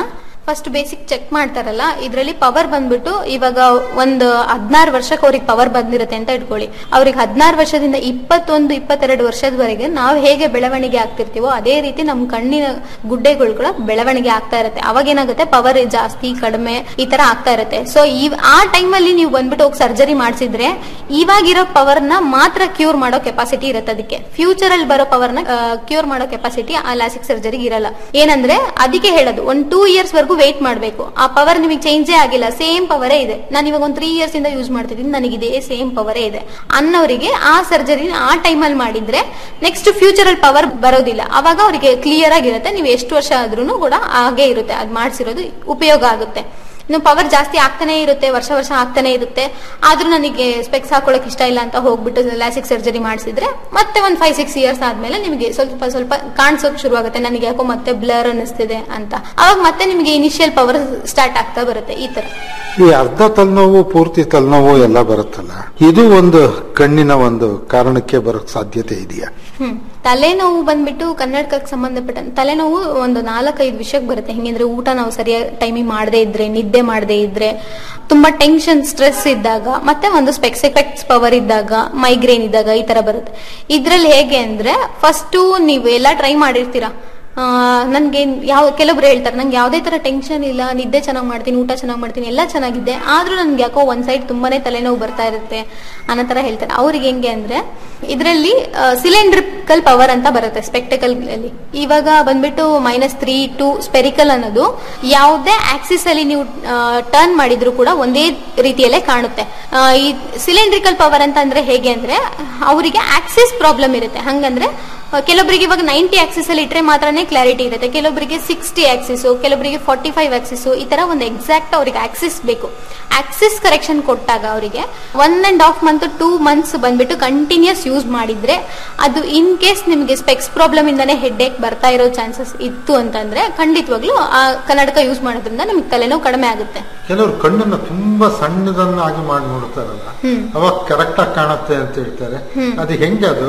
ಫಸ್ಟ್ ಬೇಸಿಕ್ ಚೆಕ್ ಮಾಡ್ತಾರಲ್ಲ ಇದರಲ್ಲಿ ಪವರ್ ಬಂದ್ಬಿಟ್ಟು ಇವಾಗ ಒಂದು ಹದಿನಾರು ವರ್ಷಕ್ಕೆ ಅವ್ರಿಗೆ ಪವರ್ ಬಂದಿರುತ್ತೆ ಅಂತ ಇಟ್ಕೊಳ್ಳಿ ಅವ್ರಿಗೆ ಹದಿನಾರು ವರ್ಷದಿಂದ ಇಪ್ಪತ್ತೊಂದು ಇಪ್ಪತ್ತೆರಡು ವರ್ಷದವರೆಗೆ ನಾವು ಹೇಗೆ ಬೆಳವಣಿಗೆ ಆಗ್ತಿರ್ತೀವೋ ಅದೇ ರೀತಿ ನಮ್ಮ ಕಣ್ಣಿನ ಗುಡ್ಡೆಗಳು ಕೂಡ ಬೆಳವಣಿಗೆ ಆಗ್ತಾ ಇರುತ್ತೆ ಅವಾಗ ಏನಾಗುತ್ತೆ ಪವರ್ ಜಾಸ್ತಿ ಕಡಿಮೆ ಈ ತರ ಆಗ್ತಾ ಇರುತ್ತೆ ಸೊ ಈ ಆ ಟೈಮಲ್ಲಿ ನೀವು ಬಂದ್ಬಿಟ್ಟು ಹೋಗಿ ಸರ್ಜರಿ ಮಾಡಿಸಿದ್ರೆ ಇವಾಗಿರೋ ಪವರ್ ನ ಮಾತ್ರ ಕ್ಯೂರ್ ಮಾಡೋ ಕೆಪಾಸಿಟಿ ಇರುತ್ತೆ ಅದಕ್ಕೆ ಫ್ಯೂಚರ್ ಅಲ್ಲಿ ಬರೋ ಪವರ್ ನ ಕ್ಯೂರ್ ಮಾಡೋ ಕೆಪಾಸಿಟಿ ಆ ಲಾಸಿಕ್ ಸರ್ಜರಿಗೆ ಇರಲ್ಲ ಏನಂದ್ರೆ ಅದಕ್ಕೆ ಹೇಳೋದು ಒಂದ್ ಟೂ ಇಯರ್ಸ್ ವರೆಗೂ ವೇಟ್ ಮಾಡಬೇಕು ಆ ಪವರ್ ನಿಮಗೆ ಚೇಂಜೇ ಆಗಿಲ್ಲ ಸೇಮ್ ಪವರೇ ಇದೆ ನಾನು ಇವಾಗ ಒಂದು ತ್ರೀ ಇಯರ್ಸ್ ಇಂದ ಯೂಸ್ ಮಾಡ್ತಿದ್ದೀನಿ ನನಗಿದೆ ಸೇಮ್ ಪವರೇ ಇದೆ ಅನ್ನೋರಿಗೆ ಆ ಸರ್ಜರಿ ಆ ಟೈಮಲ್ಲಿ ಮಾಡಿದ್ರೆ ನೆಕ್ಸ್ಟ್ ಫ್ಯೂಚರ್ ಅಲ್ಲಿ ಪವರ್ ಬರೋದಿಲ್ಲ ಅವಾಗ ಅವರಿಗೆ ಕ್ಲಿಯರ್ ಆಗಿರುತ್ತೆ ನೀವು ಎಷ್ಟು ವರ್ಷ ಆದ್ರೂ ಕೂಡ ಹಾಗೆ ಇರುತ್ತೆ ಅದು ಮಾಡಿಸಿರೋದು ಉಪಯೋಗ ಆಗುತ್ತೆ ಇನ್ನು ಪವರ್ ಜಾಸ್ತಿ ಆಗ್ತಾನೆ ಇರುತ್ತೆ ವರ್ಷ ವರ್ಷ ಆಗ್ತಾನೆ ಇರುತ್ತೆ ಆದ್ರೂ ನನಗೆ ಸ್ಪೆಕ್ಸ್ ಹಾಕೊಳಕ್ ಇಷ್ಟ ಇಲ್ಲ ಅಂತ ಹೋಗ್ಬಿಟ್ಟು ಲ್ಯಾಸಿಕ್ ಸರ್ಜರಿ ಮಾಡಿಸಿದ್ರೆ ಮತ್ತೆ ಒಂದ್ ಫೈವ್ ಸಿಕ್ಸ್ ಇಯರ್ಸ್ ಆದ್ಮೇಲೆ ನಿಮಗೆ ಸ್ವಲ್ಪ ಸ್ವಲ್ಪ ಕಾಣಿಸೋಕ್ ಶುರು ಆಗುತ್ತೆ ನನಗೆ ಯಾಕೋ ಮತ್ತೆ ಬ್ಲರ್ ಅನ್ನಿಸ್ತಿದೆ ಅಂತ ಅವಾಗ ಮತ್ತೆ ನಿಮಗೆ ಇನಿಷಿಯಲ್ ಪವರ್ ಸ್ಟಾರ್ಟ್ ಆಗ್ತಾ ಬರುತ್ತೆ ಈ ತರ ಈ ಅರ್ಧ ತಲೆನೋವು ಪೂರ್ತಿ ತಲೆನೋವು ಎಲ್ಲ ಬರುತ್ತಲ್ಲ ಇದು ಒಂದು ಕಣ್ಣಿನ ಒಂದು ಕಾರಣಕ್ಕೆ ಬರೋಕ್ ಸಾಧ್ಯತೆ ಇದೆಯಾ ಹ್ಮ್ ತಲೆನೋವು ಬಂದ್ಬಿಟ್ಟು ಕನ್ನಡಕಕ್ಕೆ ಸಂಬಂಧಪಟ್ಟ ತಲೆನೋವು ಒಂದು ನಾಲ್ಕೈದು ವಿಷಯಕ್ಕೆ ಬರುತ್ತೆ ಹೆಂಗಂದ್ರೆ ಊಟ ನಾವು ಸರಿಯಾಗಿ ಟೈಮಿಂಗ್ ಮಾಡದೇ ಇದ್ರೆ ನಿದ್ದೆ ಮಾಡದೇ ಇದ್ರೆ ತುಂಬಾ ಟೆನ್ಷನ್ ಸ್ಟ್ರೆಸ್ ಇದ್ದಾಗ ಮತ್ತೆ ಒಂದು ಸ್ಪೆಕ್ಸ್ ಎಫೆಕ್ಟ್ಸ್ ಪವರ್ ಇದ್ದಾಗ ಮೈಗ್ರೇನ್ ಇದ್ದಾಗ ಈ ತರ ಬರುತ್ತೆ ಇದ್ರಲ್ಲಿ ಹೇಗೆ ಅಂದ್ರೆ ಫಸ್ಟ್ ನೀವು ಎಲ್ಲ ಟ್ರೈ ಮಾಡಿರ್ತೀರಾ ಆ, ನನ್ಗೆ ಯಾವ ಕೆಲವೊಬ್ರು ಹೇಳ್ತಾರೆ ನಂಗೆ ಯಾವುದೇ ತರ ಟೆನ್ಷನ್ ಇಲ್ಲ ನಿದ್ದೆ ಚೆನ್ನಾಗಿ ಮಾಡ್ತೀನಿ ಊಟ ಚೆನ್ನಾಗಿ ಮಾಡ್ತೀನಿ ಎಲ್ಲ ಚೆನ್ನಾಗಿದೆ ಆದ್ರೂ ನನ್ಗೆ ಯಾಕೋ ಒಂದ್ ಸೈಡ್ ತುಂಬಾನೇ ತಲೆನೋವು ಬರ್ತಾ ಇರುತ್ತೆ ಅನ್ನೋ ತರ ಹೇಳ್ತಾರೆ ಅವ್ರಿಗೆ ಹೆಂಗೆ ಅಂದ್ರೆ ಇದರಲ್ಲಿ ಸಿಲಿಂಡ್ರಿಕಲ್ ಪವರ್ ಅಂತ ಬರುತ್ತೆ ಸ್ಪೆಕ್ಟಕಲ್ ಅಲ್ಲಿ ಇವಾಗ ಬಂದ್ಬಿಟ್ಟು ಮೈನಸ್ ತ್ರೀ ಟು ಸ್ಪೆರಿಕಲ್ ಅನ್ನೋದು ಯಾವುದೇ ಆಕ್ಸಿಸ್ ಅಲ್ಲಿ ನೀವು ಟರ್ನ್ ಮಾಡಿದ್ರು ಕೂಡ ಒಂದೇ ರೀತಿಯಲ್ಲೇ ಕಾಣುತ್ತೆ ಆ, ಈ ಸಿಲಿಂಡ್ರಿಕಲ್ ಪವರ್ ಅಂತ ಅಂದ್ರೆ ಹೇಗೆ ಅಂದ್ರೆ ಅವರಿಗೆ ಆಕ್ಸಿಸ್ ಪ್ರಾಬ್ಲಮ್ ಇರುತ್ತೆ ಹಂಗಂದ್ರೆ ಆ, ಕೆಲವೊಬ್ಬರಿಗೆ ಇವಾಗ ನೈಂಟಿ ಆಕ್ಸಿಸ್ ಅಲ್ಲಿ ಇಟ್ರೆ ಮಾತ್ರನೇ ಕ್ಲಾರಿಟಿ ಇರುತ್ತೆ ಕೆಲವೊಬ್ಬರಿಗೆ ಸಿಕ್ಸ್ಟಿ ಆಕ್ಸಿಸ್ ಕೆಲವೊಬ್ಬರಿಗೆ ಫಾರ್ಟಿ ಫೈವ್ ಆಕ್ಸಿಸ್ ಈ ತರ ಒಂದು ಎಕ್ಸಾಕ್ಟ್ ಅವ್ರಿಗೆ ಆಕ್ಸಿಸ್ ಬೇಕು ಆಕ್ಸಿಸ್ ಕರೆಕ್ಷನ್ ಕೊಟ್ಟಾಗ ಅವರಿಗೆ one and half month two months ಬಂದ್ಬಿಟ್ಟು ಕಂಟಿನ್ಯೂಸ್ ಯೂಸ್ ಮಾಡಿದ್ರೆ ಅದು ಇನ್ ಕೇಸ್ ನಿಮಗೆ ಸ್ಪೆಕ್ಸ್ ಪ್ರಾಬ್ಲಮ್ ಇಂದಾನೆ ಹೆಡ್ ಏಕ್ ಬರ್ತಾ ಇರೋ ಚಾನ್ಸಸ್ ಇತ್ತು ಅಂತಂದ್ರೆ ಖಂಡಿತವಾಗ್ಲೂ ಆ ಕನ್ನಡಕ ಯೂಸ್ ಮಾಡೋದ್ರಿಂದ ನಿಮ್ಗೆ ತಲೆನೋವು ಕಡಿಮೆ ಆಗುತ್ತೆ ಕೆಲವರು ಕಣ್ಣನ್ನ ತುಂಬಾ ಸಣ್ಣದನ್ನಾಗಿ ಮಾಡಿ ನೋಡ್ತಾರಲ್ಲ ಅವಾಗ ಕರೆಕ್ಟ್ ಆಗಿ ಕಾಣುತ್ತೆ ಅಂತ ಹೇಳ್ತಾರೆ ಅದು ಹೆಂಗೆ ಅದು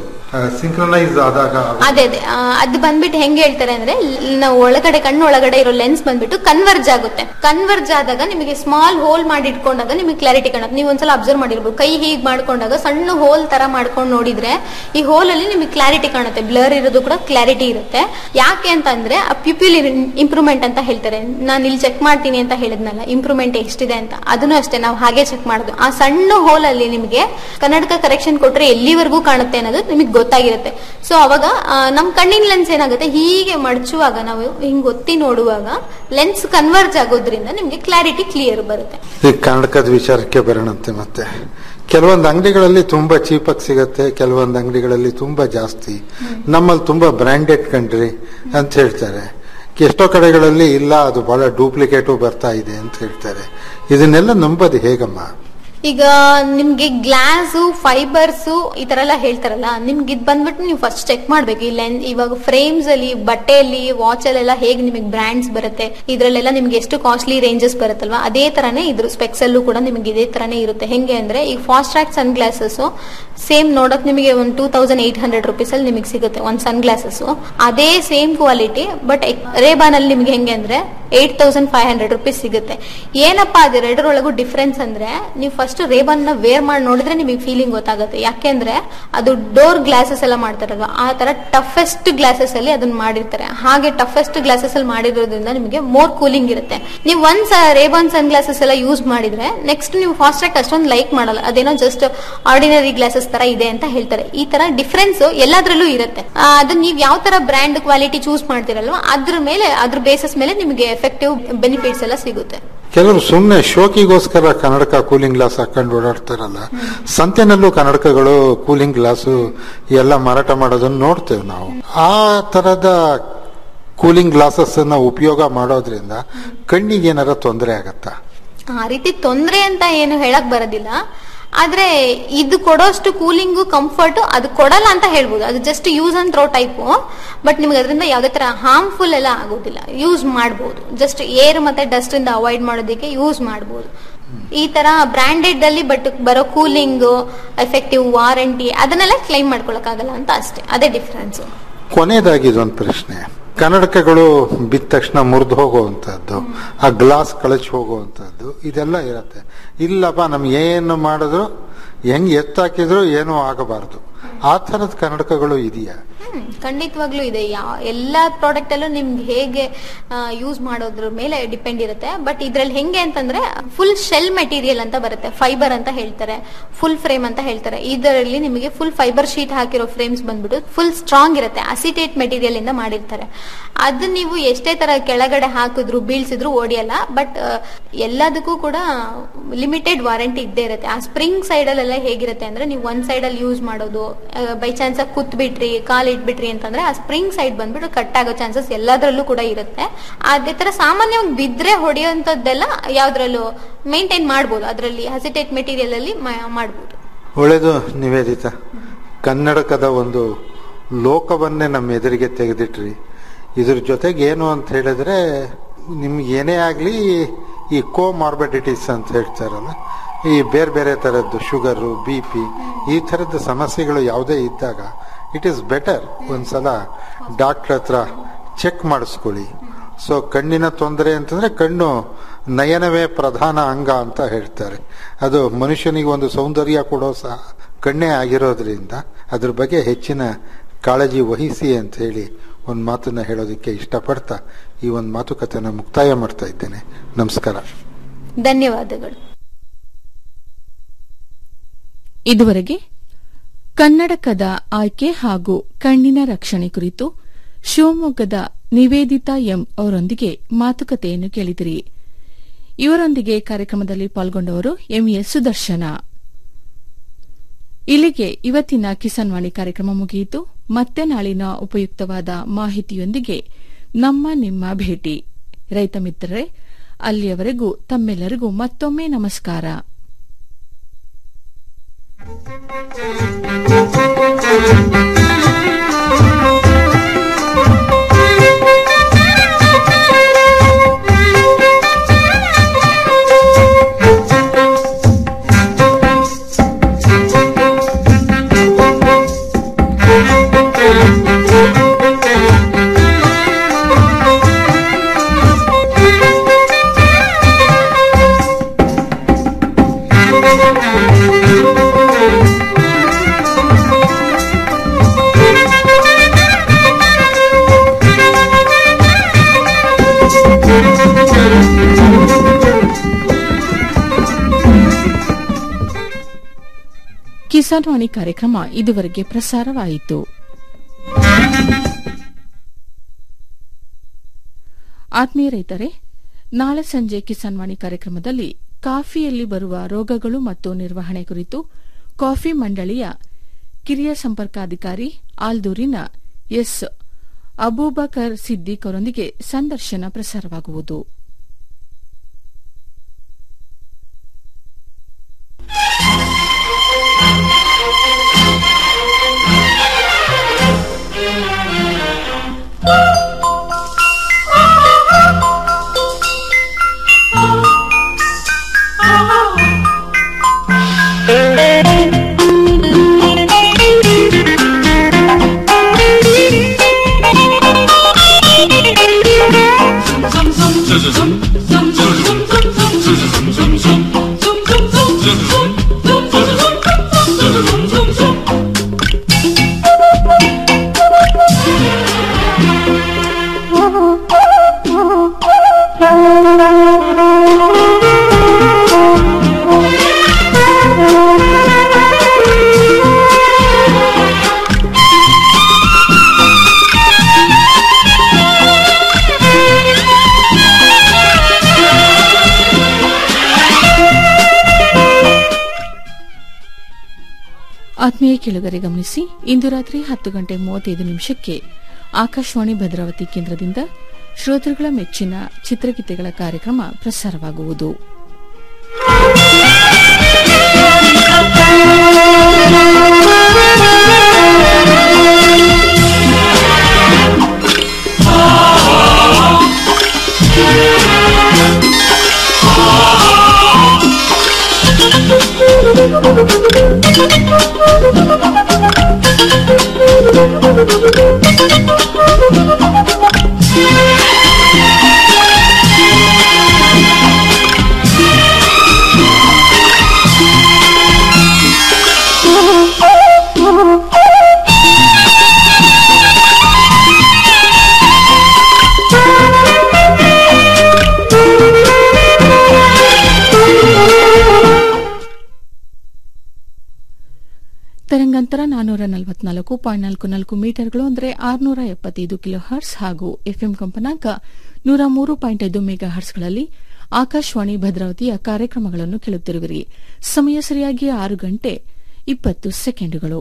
ಸಿಂಕ್ರನೈಸ್ ಆದಾಗ ಆಗುತ್ತೆ? ಅದೇ ಅದೇ ಆ, ಅದು ಬಂದ್ಬಿಟ್ಟು ಹೆಂಗೆ ಹೇಳ್ತಾರೆ ಅಂದ್ರೆ ಲ್- ನಾವು ಒಳಗಡೆ ಕಣ್ಣು ಒಳಗಡೆ ಇರೋ ಲೆನ್ಸ್ ಬಂದ್ಬಿಟ್ಟು ಕನ್ವರ್ಜ್ ಆಗುತ್ತೆ ಕನ್ವರ್ಜ್ ಆದಾಗ ನಿಮಗೆ ಸ್ಮಾಲ್ ಹೋಲ್ ಮಾಡಿ ಇಟ್ಕೊಂಡಾಗ ನಿಮಗೆ ಕ್ಲಾರಿಟಿ ಕಾಣುತ್ತೆ ನೀವು ಒಂದ್ಸಲ ಅಬ್ಸರ್ವ್ ಮಾಡಿರ್ಬೋದು ಕೈ ಹೀಗ್ ಮಾಡ್ಕೊಂಡಾಗ ಸಣ್ಣ ಹೋಲ್ ತರ ಮಾಡ್ಕೊಂಡು ನೋಡಿದ್ರೆ ಈ ಹೋಲ್ ಅಲ್ಲಿ ನಿಮಗೆ ಕ್ಲಾರಿಟಿ ಕಾಣುತ್ತೆ ಬ್ಲರ್ ಇರೋದು ಕೂಡ ಕ್ಲಾರಿಟಿ ಇರುತ್ತೆ ಯಾಕೆ ಅಂತಂದ್ರೆ ಆ ಪ್ಯೂಪಿಲ್ ಇಂಪ್ರೂವ್ಮೆಂಟ್ ಅಂತ ಹೇಳ್ತಾರೆ ನಾನು ಇಲ್ಲಿ ಚೆಕ್ ಮಾಡ್ತೀನಿ ಅಂತ ಹೇಳಿದ್ನಲ್ಲ ಇಂಪ್ರೂವ್ಮೆಂಟ್ ಎಷ್ಟಿದೆ ಅಂತ ಅದನ್ನು ಅಷ್ಟೇ ನಾವು ಹಾಗೆ ಚೆಕ್ ಮಾಡೋದು ಆ ಸಣ್ಣ ಹೋಲ್ ಅಲ್ಲಿ ನಿಮಗೆ ಕನ್ನಡಕ ಕರೆಕ್ಷನ್ ಕೊಟ್ರೆ ಎಲ್ಲಿವರೆಗೂ ಕಾಣುತ್ತೆ ಅನ್ನೋದು ನಿಮಗೆ ಗೊತ್ತಾಗಿರುತ್ತೆ ಸೊ ಅವಾಗ ಆ, ನಮ್ ಕಣ್ಣಿನ ಲೆನ್ಸ್ ಏನಾಗುತ್ತೆ ಹೀಗೆ ಮಡಚುವಾಗ ನಾವು ಹಿಂಗ್ ಒತ್ತಿ ನೋಡುವಾಗ ಲೆನ್ಸ್ ಕನ್ವರ್ಜ್ ಆಗೋದ್ರಿಂದ ನಿಮ್ಗೆ ಕ್ಲಾರಿಟಿ ಕ್ಲಿಯರ್ ಬರುತ್ತೆ ಈ ಕನ್ನಡಕದ ವಿಚಾರಕ್ಕೆ ಬರೋಣಂತೆ ಮತ್ತೆ ಕೆಲವೊಂದು ಅಂಗಡಿಗಳಲ್ಲಿ ತುಂಬಾ ಚೀಪಾಗಿ ಸಿಗತ್ತೆ ಕೆಲವೊಂದು ಅಂಗಡಿಗಳಲ್ಲಿ ತುಂಬಾ ಜಾಸ್ತಿ ನಮ್ಮಲ್ಲಿ ತುಂಬಾ ಬ್ರ್ಯಾಂಡೆಡ್ ಕಂಡ್ರಿ ಅಂತ ಹೇಳ್ತಾರೆ ಎಷ್ಟೋ ಕಡೆಗಳಲ್ಲಿ ಇಲ್ಲ ಅದು ಬಹಳ ಡೂಪ್ಲಿಕೇಟು ಬರ್ತಾ ಇದೆ ಅಂತ ಹೇಳ್ತಾರೆ ಇದನ್ನೆಲ್ಲ ನಂಬೋದು ಹೇಗಮ್ಮ ಈಗ ನಿಮ್ಗೆ ಗ್ಲಾಸು ಫೈಬರ್ಸ್ ಈ ತರ ಎಲ್ಲ ಹೇಳ್ತಾರಲ್ಲ ನಿಮ್ಗೆ ಇದ್ ಬಂದ್ಬಿಟ್ಟು ನೀವು ಫಸ್ಟ್ ಚೆಕ್ ಮಾಡ್ಬೇಕು ಈ ಲೆನ್ ಇವಾಗ ಫ್ರೇಮ್ಸ್ ಅಲ್ಲಿ ಬಟ್ಟೆಯಲ್ಲಿ ವಾಚ್ ಅಲ್ಲೆಲ್ಲ ಹೇಗೆ ನಿಮಗೆ ಬ್ರ್ಯಾಂಡ್ಸ್ ಬರುತ್ತೆ ಇದ್ರಲ್ಲೆಲ್ಲ ನಿಮ್ಗೆ ಎಷ್ಟು ಕಾಸ್ಟ್ಲಿ ರೇಂಜಸ್ ಬರುತ್ತಲ್ವಾ ಅದೇ ತರನೇ ಇದ್ರ ಸ್ಪೆಕ್ಸ್ ಅಲ್ಲೂ ಕೂಡ ನಿಮ್ಗೆ ಇದೇ ತರನೇ ಇರುತ್ತೆ ಹೆಂಗೆ ಅಂದ್ರೆ ಈಗ fast track sun glasses same ನೋಡಕ್ ನಿಮಗೆ ಒಂದು two thousand eight hundred rupees ಅಲ್ಲಿ ನಿಮಗೆ ಸಿಗುತ್ತೆ ಒಂದ್ ಸನ್ ಗ್ಲಾಸಸ್ ಅದೇ ಸೇಮ್ ಕ್ವಾಲಿಟಿ ಬಟ್ ರೇಬಾನ್ ಅಲ್ಲಿ ನಿಮ್ಗೆ ಹೆಂಗೆ ಅಂದ್ರೆ eight thousand five hundred rupees ಸಿಗುತ್ತೆ ಏನಪ್ಪಾ ಅದೆರಡರೊಳಗೂ ಡಿಫ್ರೆನ್ಸ್ ಅಂದ್ರೆ ನೀವು ಫಸ್ಟ್ ರೇಬನ್ ನ ವೇರ್ ಮಾಡಿ ನೋಡಿದ್ರೆ ನಿಮಗೆ ಫೀಲಿಂಗ್ ಗೊತ್ತಾಗುತ್ತೆ ಯಾಕೆಂದ್ರೆ ಅದು ಡೋರ್ ಗ್ಲಾಸಸ್ ಎಲ್ಲ ಮಾಡ್ತಾರಲ್ವಾ ಆ ತರ ಟಫೆಸ್ಟ್ ಗ್ಲಾಸಸ್ ಅಲ್ಲಿ ಅದನ್ನ ಮಾಡಿರ್ತಾರೆ ಹಾಗೆ ಟಫೆಸ್ಟ್ ಗ್ಲಾಸಸ್ ಅಲ್ಲಿ ಮಾಡಿರೋದ್ರಿಂದ ನಿಮಗೆ ಮೋರ್ ಕೂಲಿಂಗ್ ಇರುತ್ತೆ ನೀವು ಒಂದ್ ರೇಬನ್ ಸನ್ ಗ್ಲಾಸಸ್ ಎಲ್ಲ ಯೂಸ್ ಮಾಡಿದ್ರೆ ನೆಕ್ಸ್ಟ್ ನೀವು ಫಾಸ್ಟ್ ಟ್ರ್ಯಾಕ್ ಅಷ್ಟೊಂದು ಲೈಕ್ ಮಾಡಲ್ಲ ಅದೇನೋ ಜಸ್ಟ್ ಆರ್ಡಿನರಿ ಗ್ಲಾಸಸ್ ತರ ಇದೆ ಅಂತ ಹೇಳ್ತಾರೆ ಈ ತರ ಡಿಫ್ರೆನ್ಸ್ ಎಲ್ಲಾದ್ರಲ್ಲೂ ಇರುತ್ತೆ ಆ, ಅದನ್ನ ನೀವು ಯಾವ ತರ ಬ್ರ್ಯಾಂಡ್ ಕ್ವಾಲಿಟಿ ಚೂಸ್ ಮಾಡ್ತಿರಲ್ವಾ ಅದ್ರ ಮೇಲೆ ಅದ್ರ ಬೇಸಸ್ ಮೇಲೆ ನಿಮಗೆ ಎಫೆಕ್ಟಿವ್ ಬೆನಿಫಿಟ್ಸ್ ಎಲ್ಲ ಸಿಗುತ್ತೆ ಕೆಲವರು ಸುಮ್ಮನೆ ಶೋಕಿಗೋಸ್ಕರ ಕನ್ನಡಕ ಕೂಲಿಂಗ್ ಗ್ಲಾಸ್ ಹಾಕೊಂಡು ಓಡಾಡ್ತಾರಲ್ಲ ಸಂತೆನಲ್ಲೂ ಕನ್ನಡಕಗಳು ಕೂಲಿಂಗ್ ಗ್ಲಾಸು ಎಲ್ಲ ಮಾರಾಟ ಮಾಡೋದನ್ನ ನೋಡ್ತೇವೆ ನಾವು ಆ ತರದ ಕೂಲಿಂಗ್ ಗ್ಲಾಸಸ್ ಅನ್ನ ಉಪಯೋಗ ಮಾಡೋದ್ರಿಂದ ಕಣ್ಣಿಗೆ ಏನಾರ ತೊಂದರೆ ಆಗತ್ತಾ ಆ ರೀತಿ ತೊಂದ್ರೆ ಅಂತ ಏನು ಹೇಳಕ್ ಬರೋದಿಲ್ಲ ಆದ್ರೆ ಇದು ಕೊಡೋಷ್ಟು ಕೂಲಿಂಗು ಕಂಫರ್ಟ್ ಅದು ಕೊಡಲ್ಲ ಅಂತ ಹೇಳ್ಬೋದು ಅದು just use and throw type but ನಿಮ್ಗೆ ಅದರಿಂದ ಯಾವ್ದೇ ತರ ಹಾರ್ಮ್ಫುಲ್ ಎಲ್ಲ ಆಗೋದಿಲ್ಲ ಯೂಸ್ ಮಾಡ್ಬೋದು ಜಸ್ಟ್ ಏರ್ ಮತ್ತೆ ಡಸ್ಟ್ ಇಂದ ಅವಾಯ್ಡ್ ಮಾಡೋದಕ್ಕೆ ಯೂಸ್ ಮಾಡ್ಬೋದು ಈ ತರ ಬ್ರಾಂಡೆಡ್ ಅಲ್ಲಿ ಬಟ್ ಬರೋ ಕೂಲಿಂಗ್ ಎಫೆಕ್ಟಿವ್ ವಾರಂಟಿ ಅದನ್ನೆಲ್ಲ ಕ್ಲೈಮ್ ಮಾಡ್ಕೊಳಕ್ಕಾಗಲ್ಲ ಅಂತ ಅಷ್ಟೇ ಅದೇ ಡಿಫ್ರೆನ್ಸ್ ಕೊನೆಯದಾಗಿ ಇದೊಂದು ಪ್ರಶ್ನೆ ಕನ್ನಡಕಗಳು ಬಿದ್ದ ತಕ್ಷಣ ಮುರಿದು ಹೋಗುವಂಥದ್ದು ಆ ಗ್ಲಾಸ್ ಕಳಚಿ ಹೋಗುವಂಥದ್ದು ಇದೆಲ್ಲ ಇರತ್ತೆ ಇಲ್ಲಪ್ಪ ನಮ್ಗೆ ಏನು ಮಾಡಿದ್ರು ಹೆಂಗ್ ಎತ್ತಾಕಿದ್ರು ಏನೂ ಆಗಬಾರ್ದು ಆ ಥರದ ಕನ್ನಡಕಗಳು ಇದೆಯಾ ಹ್ಮ್, ಖಂಡಿತವಾಗ್ಲೂ ಇದೆ ಯಾವ ಎಲ್ಲಾ ಪ್ರಾಡಕ್ಟ್ ಅಲ್ಲೂ ನಿಮ್ಗೆ ಹೇಗೆ ಯೂಸ್ ಮಾಡೋದ್ರ ಮೇಲೆ ಡಿಪೆಂಡ್ ಇರುತ್ತೆ ಬಟ್ ಇದ್ರಲ್ಲಿ ಹೆಂಗೆ ಅಂತಂದ್ರೆ ಫುಲ್ ಶೆಲ್ ಮೆಟೀರಿಯಲ್ ಅಂತ ಬರುತ್ತೆ ಫೈಬರ್ ಅಂತ ಹೇಳ್ತಾರೆ ಫುಲ್ ಫ್ರೇಮ್ ಅಂತ ಹೇಳ್ತಾರೆ ಇದರಲ್ಲಿ ನಿಮಗೆ ಫುಲ್ ಫೈಬರ್ ಶೀಟ್ ಹಾಕಿರೋ ಫ್ರೇಮ್ಸ್ ಬಂದ್ಬಿಟ್ಟು ಫುಲ್ ಸ್ಟ್ರಾಂಗ್ ಇರುತ್ತೆ ಅಸಿಟೇಟ್ ಮೆಟೀರಿಯಲ್ ಇಂದ ಮಾಡಿರ್ತಾರೆ ಅದು ನೀವು ಎಷ್ಟೇ ತರ ಕೆಳಗಡೆ ಹಾಕಿದ್ರು ಬೀಳ್ಸಿದ್ರು ಓಡಿಯಲ್ಲ ಬಟ್ ಎಲ್ಲದಕ್ಕೂ ಕೂಡ ಲಿಮಿಟೆಡ್ ವಾರಂಟಿ ಇದ್ದೇ ಇರುತ್ತೆ ಆ ಸ್ಪ್ರಿಂಗ್ ಸೈಡ್ ಅಲ್ಲೆಲ್ಲ ಹೇಗಿರುತ್ತೆ ಅಂದ್ರೆ ನೀವು ಒಂದ್ ಸೈಡ್ ಅಲ್ಲಿ ಯೂಸ್ ಮಾಡೋದು ಬೈ ಚಾನ್ಸ್ ಕುತ್ ಬಿಟ್ರಿ ಕಾಲ್ ಇಟ್ಬಿಟ್ರಿ ಅಂತಂದ್ರೆ ಆ ಸ್ಪ್ರಿಂಗ್ ಸೈಡ್ ಬಂದ್ಬಿಟ್ಟು ಕಟ್ ಆಗೋ ಚಾನ್ಸಸ್ ಎಲ್ಲದರಲ್ಲೂ ಕೂಡ ಇರುತ್ತೆ ಅದೇ ತರ ಸಾಮಾನ್ಯವಾಗಿ ಬಿದ್ರೆ ಹೊಡೆಯುವಂತದ್ದೆಲ್ಲ ಯಾವ್ದ್ರಲ್ಲೂ ಮೇಂಟೈನ್ ಮಾಡ್ಬೋದು ಅದರಲ್ಲಿ ಹಸಿಟೇಟ್ ಮೆಟೀರಿಯಲ್ ಅಲ್ಲಿ ಮಾ- ಮಾಡ್ಬೋದು ಒಳ್ಳೇದು ನಿವೇದಿತ ಕನ್ನಡಕದ ಒಂದು ಲೋಕವನ್ನೇ ನಮ್ಮ ಎದುರಿಗೆ ತೆಗೆದಿಟ್ರಿ ಇದ್ರ ಜೊತೆಗೆ ಏನು ಅಂತ ಹೇಳಿದ್ರೆ ನಿಮ್ಗೆ ಏನೇ ಆಗಲಿ ಈ ಕೋ ಮಾರ್ಬಿಡಿಟೀಸ್ ಅಂತ ಹೇಳ್ತಾರಲ್ಲ ಈ ಬೇರೆ ಬೇರೆ ಥರದ್ದು ಶುಗರು ಬಿ ಪಿ ಈ ಥರದ ಸಮಸ್ಯೆಗಳು ಯಾವುದೇ ಇದ್ದಾಗ ಇಟ್ ಈಸ್ ಬೆಟರ್ ಒಂದ್ಸಲ ಡಾಕ್ಟರ್ ಹತ್ರ ಚೆಕ್ ಮಾಡಿಸ್ಕೊಳ್ಳಿ ಸೊ ಕಣ್ಣಿನ ತೊಂದರೆ ಅಂತಂದ್ರೆ ಕಣ್ಣು ನಯನವೇ ಪ್ರಧಾನ ಅಂಗ ಅಂತ ಹೇಳ್ತಾರೆ ಅದು ಮನುಷ್ಯನಿಗೆ ಒಂದು ಸೌಂದರ್ಯ ಕೊಡೋ ಸಹ ಕಣ್ಣೇ ಆಗಿರೋದ್ರಿಂದ ಅದ್ರ ಬಗ್ಗೆ ಹೆಚ್ಚಿನ ಕಾಳಜಿ ವಹಿಸಿ ಅಂತ ಹೇಳಿ ಒಂದು ಮಾತನ್ನ ಹೇಳೋದಕ್ಕೆ ಇಷ್ಟಪಡ್ತಾ ಈ ಒಂದು ಮಾತುಕತೆನ ಮುಕ್ತಾಯ ಮಾಡ್ತಾ ಇದ್ದೇನೆ ನಮಸ್ಕಾರ ಧನ್ಯವಾದಗಳು ಇದುವರೆಗೆ ಕನ್ನಡಕದ ಆಯ್ಕೆ ಹಾಗೂ ಕಣ್ಣಿನ ರಕ್ಷಣೆ ಕುರಿತು ಶಿವಮೊಗ್ಗದ ನಿವೇದಿತಾ ಎಂ ಅವರೊಂದಿಗೆ ಮಾತುಕತೆಯನ್ನು ಕೇಳಿದಿರಿ ಇವರೊಂದಿಗೆ ಕಾರ್ಯಕ್ರಮದಲ್ಲಿ ಪಾಲ್ಗೊಂಡವರು ಎಂಎಸ್ ಸುದರ್ಶನ ಇಲ್ಲಿಗೆ ಇವತ್ತಿನ ಕಿಸಾನ್ ವಾಣಿ ಕಾರ್ಯಕ್ರಮ ಮುಗಿಯಿತು ಮತ್ತೆ ನಾಳಿನ ಉಪಯುಕ್ತವಾದ ಮಾಹಿತಿಯೊಂದಿಗೆ ನಮ್ಮ ನಿಮ್ಮ ಭೇಟಿ ರೈತ ಮಿತ್ರರೇ ಅಲ್ಲಿಯವರೆಗೂ ತಮ್ಮೆಲ್ಲರಿಗೂ ಮತ್ತೊಮ್ಮೆ ನಮಸ್ಕಾರ ಕಿಸಾನ್ ವಾಣಿ ಕಾರ್ಯಕ್ರಮ ಇದುವರೆಗೆ ಪ್ರಸಾರವಾಯಿತು ಆತ್ಮೀಯ ರೈತರೇ ನಾಳೆ ಸಂಜೆ ಕಿಸಾನ್ ವಾಣಿ ಕಾರ್ಯಕ್ರಮದಲ್ಲಿ ಕಾಫಿಯಲ್ಲಿ ಬರುವ ರೋಗಗಳು ಮತ್ತು ನಿರ್ವಹಣೆ ಕುರಿತು ಕಾಫಿ ಮಂಡಳಿಯ ಕಿರಿಯ ಸಂಪರ್ಕಾಧಿಕಾರಿ ಆಲ್ದೂರಿನ ಎಸ್ ಅಬೂಬಕರ್ ಸಿದ್ದಿಕ್ ಅವರೊಂದಿಗೆ ಸಂದರ್ಶನ ಪ್ರಸಾರವಾಗುವುದು ಆತ್ಮೀಯ ಕೆಳಗರೆ ಗಮನಿಸಿ ಇಂದು ರಾತ್ರಿ ಹತ್ತು ಗಂಟೆ ಮೂವತ್ತೈದು ನಿಮಿಷಕ್ಕೆ ಆಕಾಶವಾಣಿ ಭದ್ರಾವತಿ ಕೇಂದ್ರದಿಂದ ಶ್ರೋತೃಗಳ ಮೆಚ್ಚಿನ ಚಿತ್ರಗೀತೆಗಳ ಕಾರ್ಯಕ್ರಮ ಪ್ರಸಾರವಾಗುವುದು Thank you. ತರಂಗಾಂತರ ನಾನ್ನೂರ ನಲವತ್ನಾಲ್ಕು ಪಾಯಿಂಟ್ ನಾಲ್ಕು ನಾಲ್ಕು ಮೀಟರ್ಗಳು ಅಂದರೆ ಆರುನೂರ ಎಪ್ಪತ್ತೈದು ಕಿಲೋ ಹರ್ಸ್ ಹಾಗೂ ಎಫ್ಎಂ ಕಂಪನಾಂಕ ನೂರ ಮೂರು ಪಾಯಿಂಟ್ ಐದು ಮೆಗಾ ಹರ್ಸ್ಗಳಲ್ಲಿ ಆಕಾಶವಾಣಿ ಭದ್ರಾವತಿಯ ಕಾರ್ಯಕ್ರಮಗಳನ್ನು ಕೇಳುತ್ತಿರುವಿರಿ ಸಮಯ ಸರಿಯಾಗಿ ಆರು ಗಂಟೆ ಇಪ್ಪತ್ತು ಸೆಕೆಂಡುಗಳು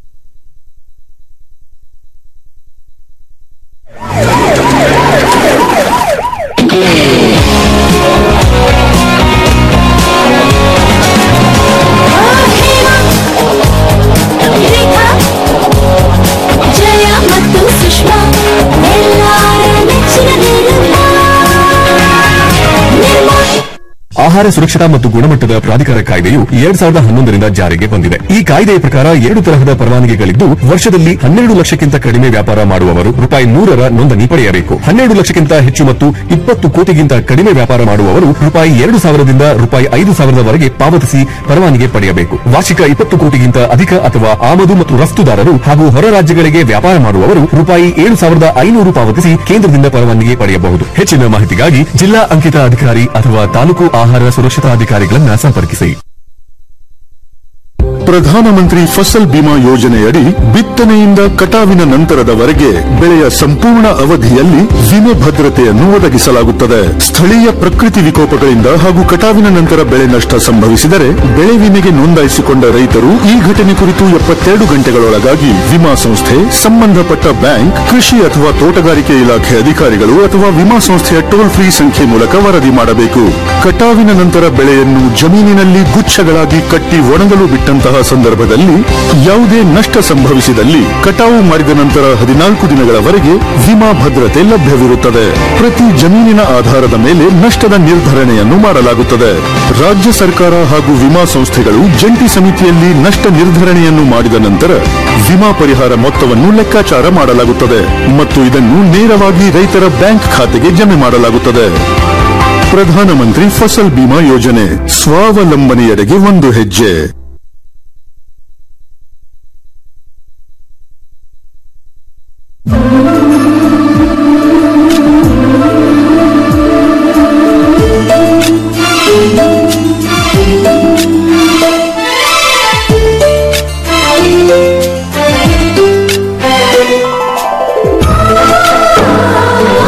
ಜಯ ಮತ್ತು ಸುಷ್ಮಾ ಎಲ್ಲಾರ ನೆಚ್ಚಿನ ನಿರ್ಮಾ ನಿರ್ಮಾ ಆಹಾರ ಸುರಕ್ಷತಾ ಮತ್ತು ಗುಣಮಟ್ಟದ ಪ್ರಾಧಿಕಾರ ಕಾಯ್ದೆಯು ಎರಡ್ ಸಾವಿರದ ಹನ್ನೊಂದರಿಂದ ಜಾರಿಗೆ ಬಂದಿದೆ ಈ ಕಾಯ್ದೆಯ ಪ್ರಕಾರ ಎರಡು ತರಹದ ಪರವಾನಗಿಗಳಿದ್ದು ವರ್ಷದಲ್ಲಿ ಹನ್ನೆರಡು ಲಕ್ಷಕ್ಕಿಂತ ಕಡಿಮೆ ವ್ಯಾಪಾರ ಮಾಡುವವರು ರೂಪಾಯಿ ನೂರರ ನೋಂದಣಿ ಪಡೆಯಬೇಕು ಹನ್ನೆರಡು ಲಕ್ಷಕ್ಕಿಂತ ಹೆಚ್ಚು ಮತ್ತು ಇಪ್ಪತ್ತು ಕೋಟಿಗಿಂತ ಕಡಿಮೆ ವ್ಯಾಪಾರ ಮಾಡುವವರು ರೂಪಾಯಿ ಎರಡು ಸಾವಿರದಿಂದ ರೂಪಾಯಿ ಐದು ಸಾವಿರದವರೆಗೆ ಪಾವತಿಸಿ ಪರವಾನಗಿ ಪಡೆಯಬೇಕು ವಾರ್ಷಿಕ ಇಪ್ಪತ್ತು ಕೋಟಿಗಿಂತ ಅಧಿಕ ಅಥವಾ ಆಮದು ಮತ್ತು ರಫ್ತುದಾರರು ಹಾಗೂ ಹೊರ ರಾಜ್ಯಗಳಿಗೆ ವ್ಯಾಪಾರ ಮಾಡುವವರು ರೂಪಾಯಿ ಏಳು ಸಾವಿರದ ಐನೂರು ಪಾವತಿಸಿ ಕೇಂದ್ರದಿಂದ ಪರವಾನಗಿ ಪಡೆಯಬಹುದು ಹೆಚ್ಚಿನ ಮಾಹಿತಿಗಾಗಿ ಜಿಲ್ಲಾ ಅಂಕಿತ ಅಧಿಕಾರಿ ಅಥವಾ ತಾಲೂಕು ಆಹಾರ ಸುರಕ್ಷತಾ ಅಧಿಕಾರಿಗಳನ್ನ ಸಂಪರ್ಕಿಸಿ ಪ್ರಧಾನಮಂತ್ರಿ ಫಸಲ್ ಬಿಮಾ ಯೋಜನೆಯಡಿ ಬಿತ್ತನೆಯಿಂದ ಕಟಾವಿನ ನಂತರದವರೆಗೆ ಬೆಳೆಯ ಸಂಪೂರ್ಣ ಅವಧಿಯಲ್ಲಿ ವಿಮೆ ಭದ್ರತೆಯನ್ನು ಒದಗಿಸಲಾಗುತ್ತದೆ ಸ್ಥಳೀಯ ಪ್ರಕೃತಿ ವಿಕೋಪಗಳಿಂದ ಹಾಗೂ ಕಟಾವಿನ ನಂತರ ಬೆಳೆ ನಷ್ಟ ಸಂಭವಿಸಿದರೆ ಬೆಳೆ ವಿಮೆಗೆ ನೋಂದಾಯಿಸಿಕೊಂಡ ರೈತರು ಈ ಘಟನೆ ಕುರಿತು ಎಪ್ಪತ್ತೆರಡು ಗಂಟೆಗಳೊಳಗಾಗಿ ವಿಮಾ ಸಂಸ್ಥೆ ಸಂಬಂಧಪಟ್ಟ ಬ್ಯಾಂಕ್ ಕೃಷಿ ಅಥವಾ ತೋಟಗಾರಿಕೆ ಇಲಾಖೆ ಅಧಿಕಾರಿಗಳು ಅಥವಾ ವಿಮಾ ಸಂಸ್ಥೆಯ ಟೋಲ್ ಫ್ರೀ ಸಂಖ್ಯೆ ಮೂಲಕ ವರದಿ ಮಾಡಬೇಕು ಕಟಾವಿನ ನಂತರ ಬೆಳೆಯನ್ನು ಜಮೀನಿನಲ್ಲಿ ಗುಚ್ಛಗಳಾಗಿ ಕಟ್ಟಿ ಒಣಗಲು ಬಿಟ್ಟಂತಹ ಸಂದರ್ಭದಲ್ಲಿ ಯಾವುದೇ ನಷ್ಟ ಸಂಭವಿಸಿದಲ್ಲಿ ಕಟಾವು ಮಾಡಿದ ನಂತರ ಹದಿನಾಲ್ಕು ದಿನಗಳವರೆಗೆ ವಿಮಾ ಭದ್ರತೆ ಲಭ್ಯವಿರುತ್ತದೆ ಪ್ರತಿ ಜಮೀನಿನ ಆಧಾರದ ಮೇಲೆ ನಷ್ಟದ ನಿರ್ಧರಣೆಯನ್ನು ಮಾಡಲಾಗುತ್ತದೆ ರಾಜ್ಯ ಸರ್ಕಾರ ಹಾಗೂ ವಿಮಾ ಸಂಸ್ಥೆಗಳು ಜಂಟಿ ಸಮಿತಿಯಲ್ಲಿ ನಷ್ಟ ನಿರ್ಧರಣೆಯನ್ನು ಮಾಡಿದ ನಂತರ ವಿಮಾ ಪರಿಹಾರ ಮೊತ್ತವನ್ನು ಲೆಕ್ಕಾಚಾರ ಮಾಡಲಾಗುತ್ತದೆ ಮತ್ತು ಇದನ್ನು ನೇರವಾಗಿ ರೈತರ ಬ್ಯಾಂಕ್ ಖಾತೆಗೆ ಜಮೆ ಮಾಡಲಾಗುತ್ತದೆ ಪ್ರಧಾನಮಂತ್ರಿ ಫಸಲ್ ಬಿಮಾ ಯೋಜನೆ ಸ್ವಾವಲಂಬನೆಯೆಡೆಗೆ ಒಂದು ಹೆಜ್ಜೆ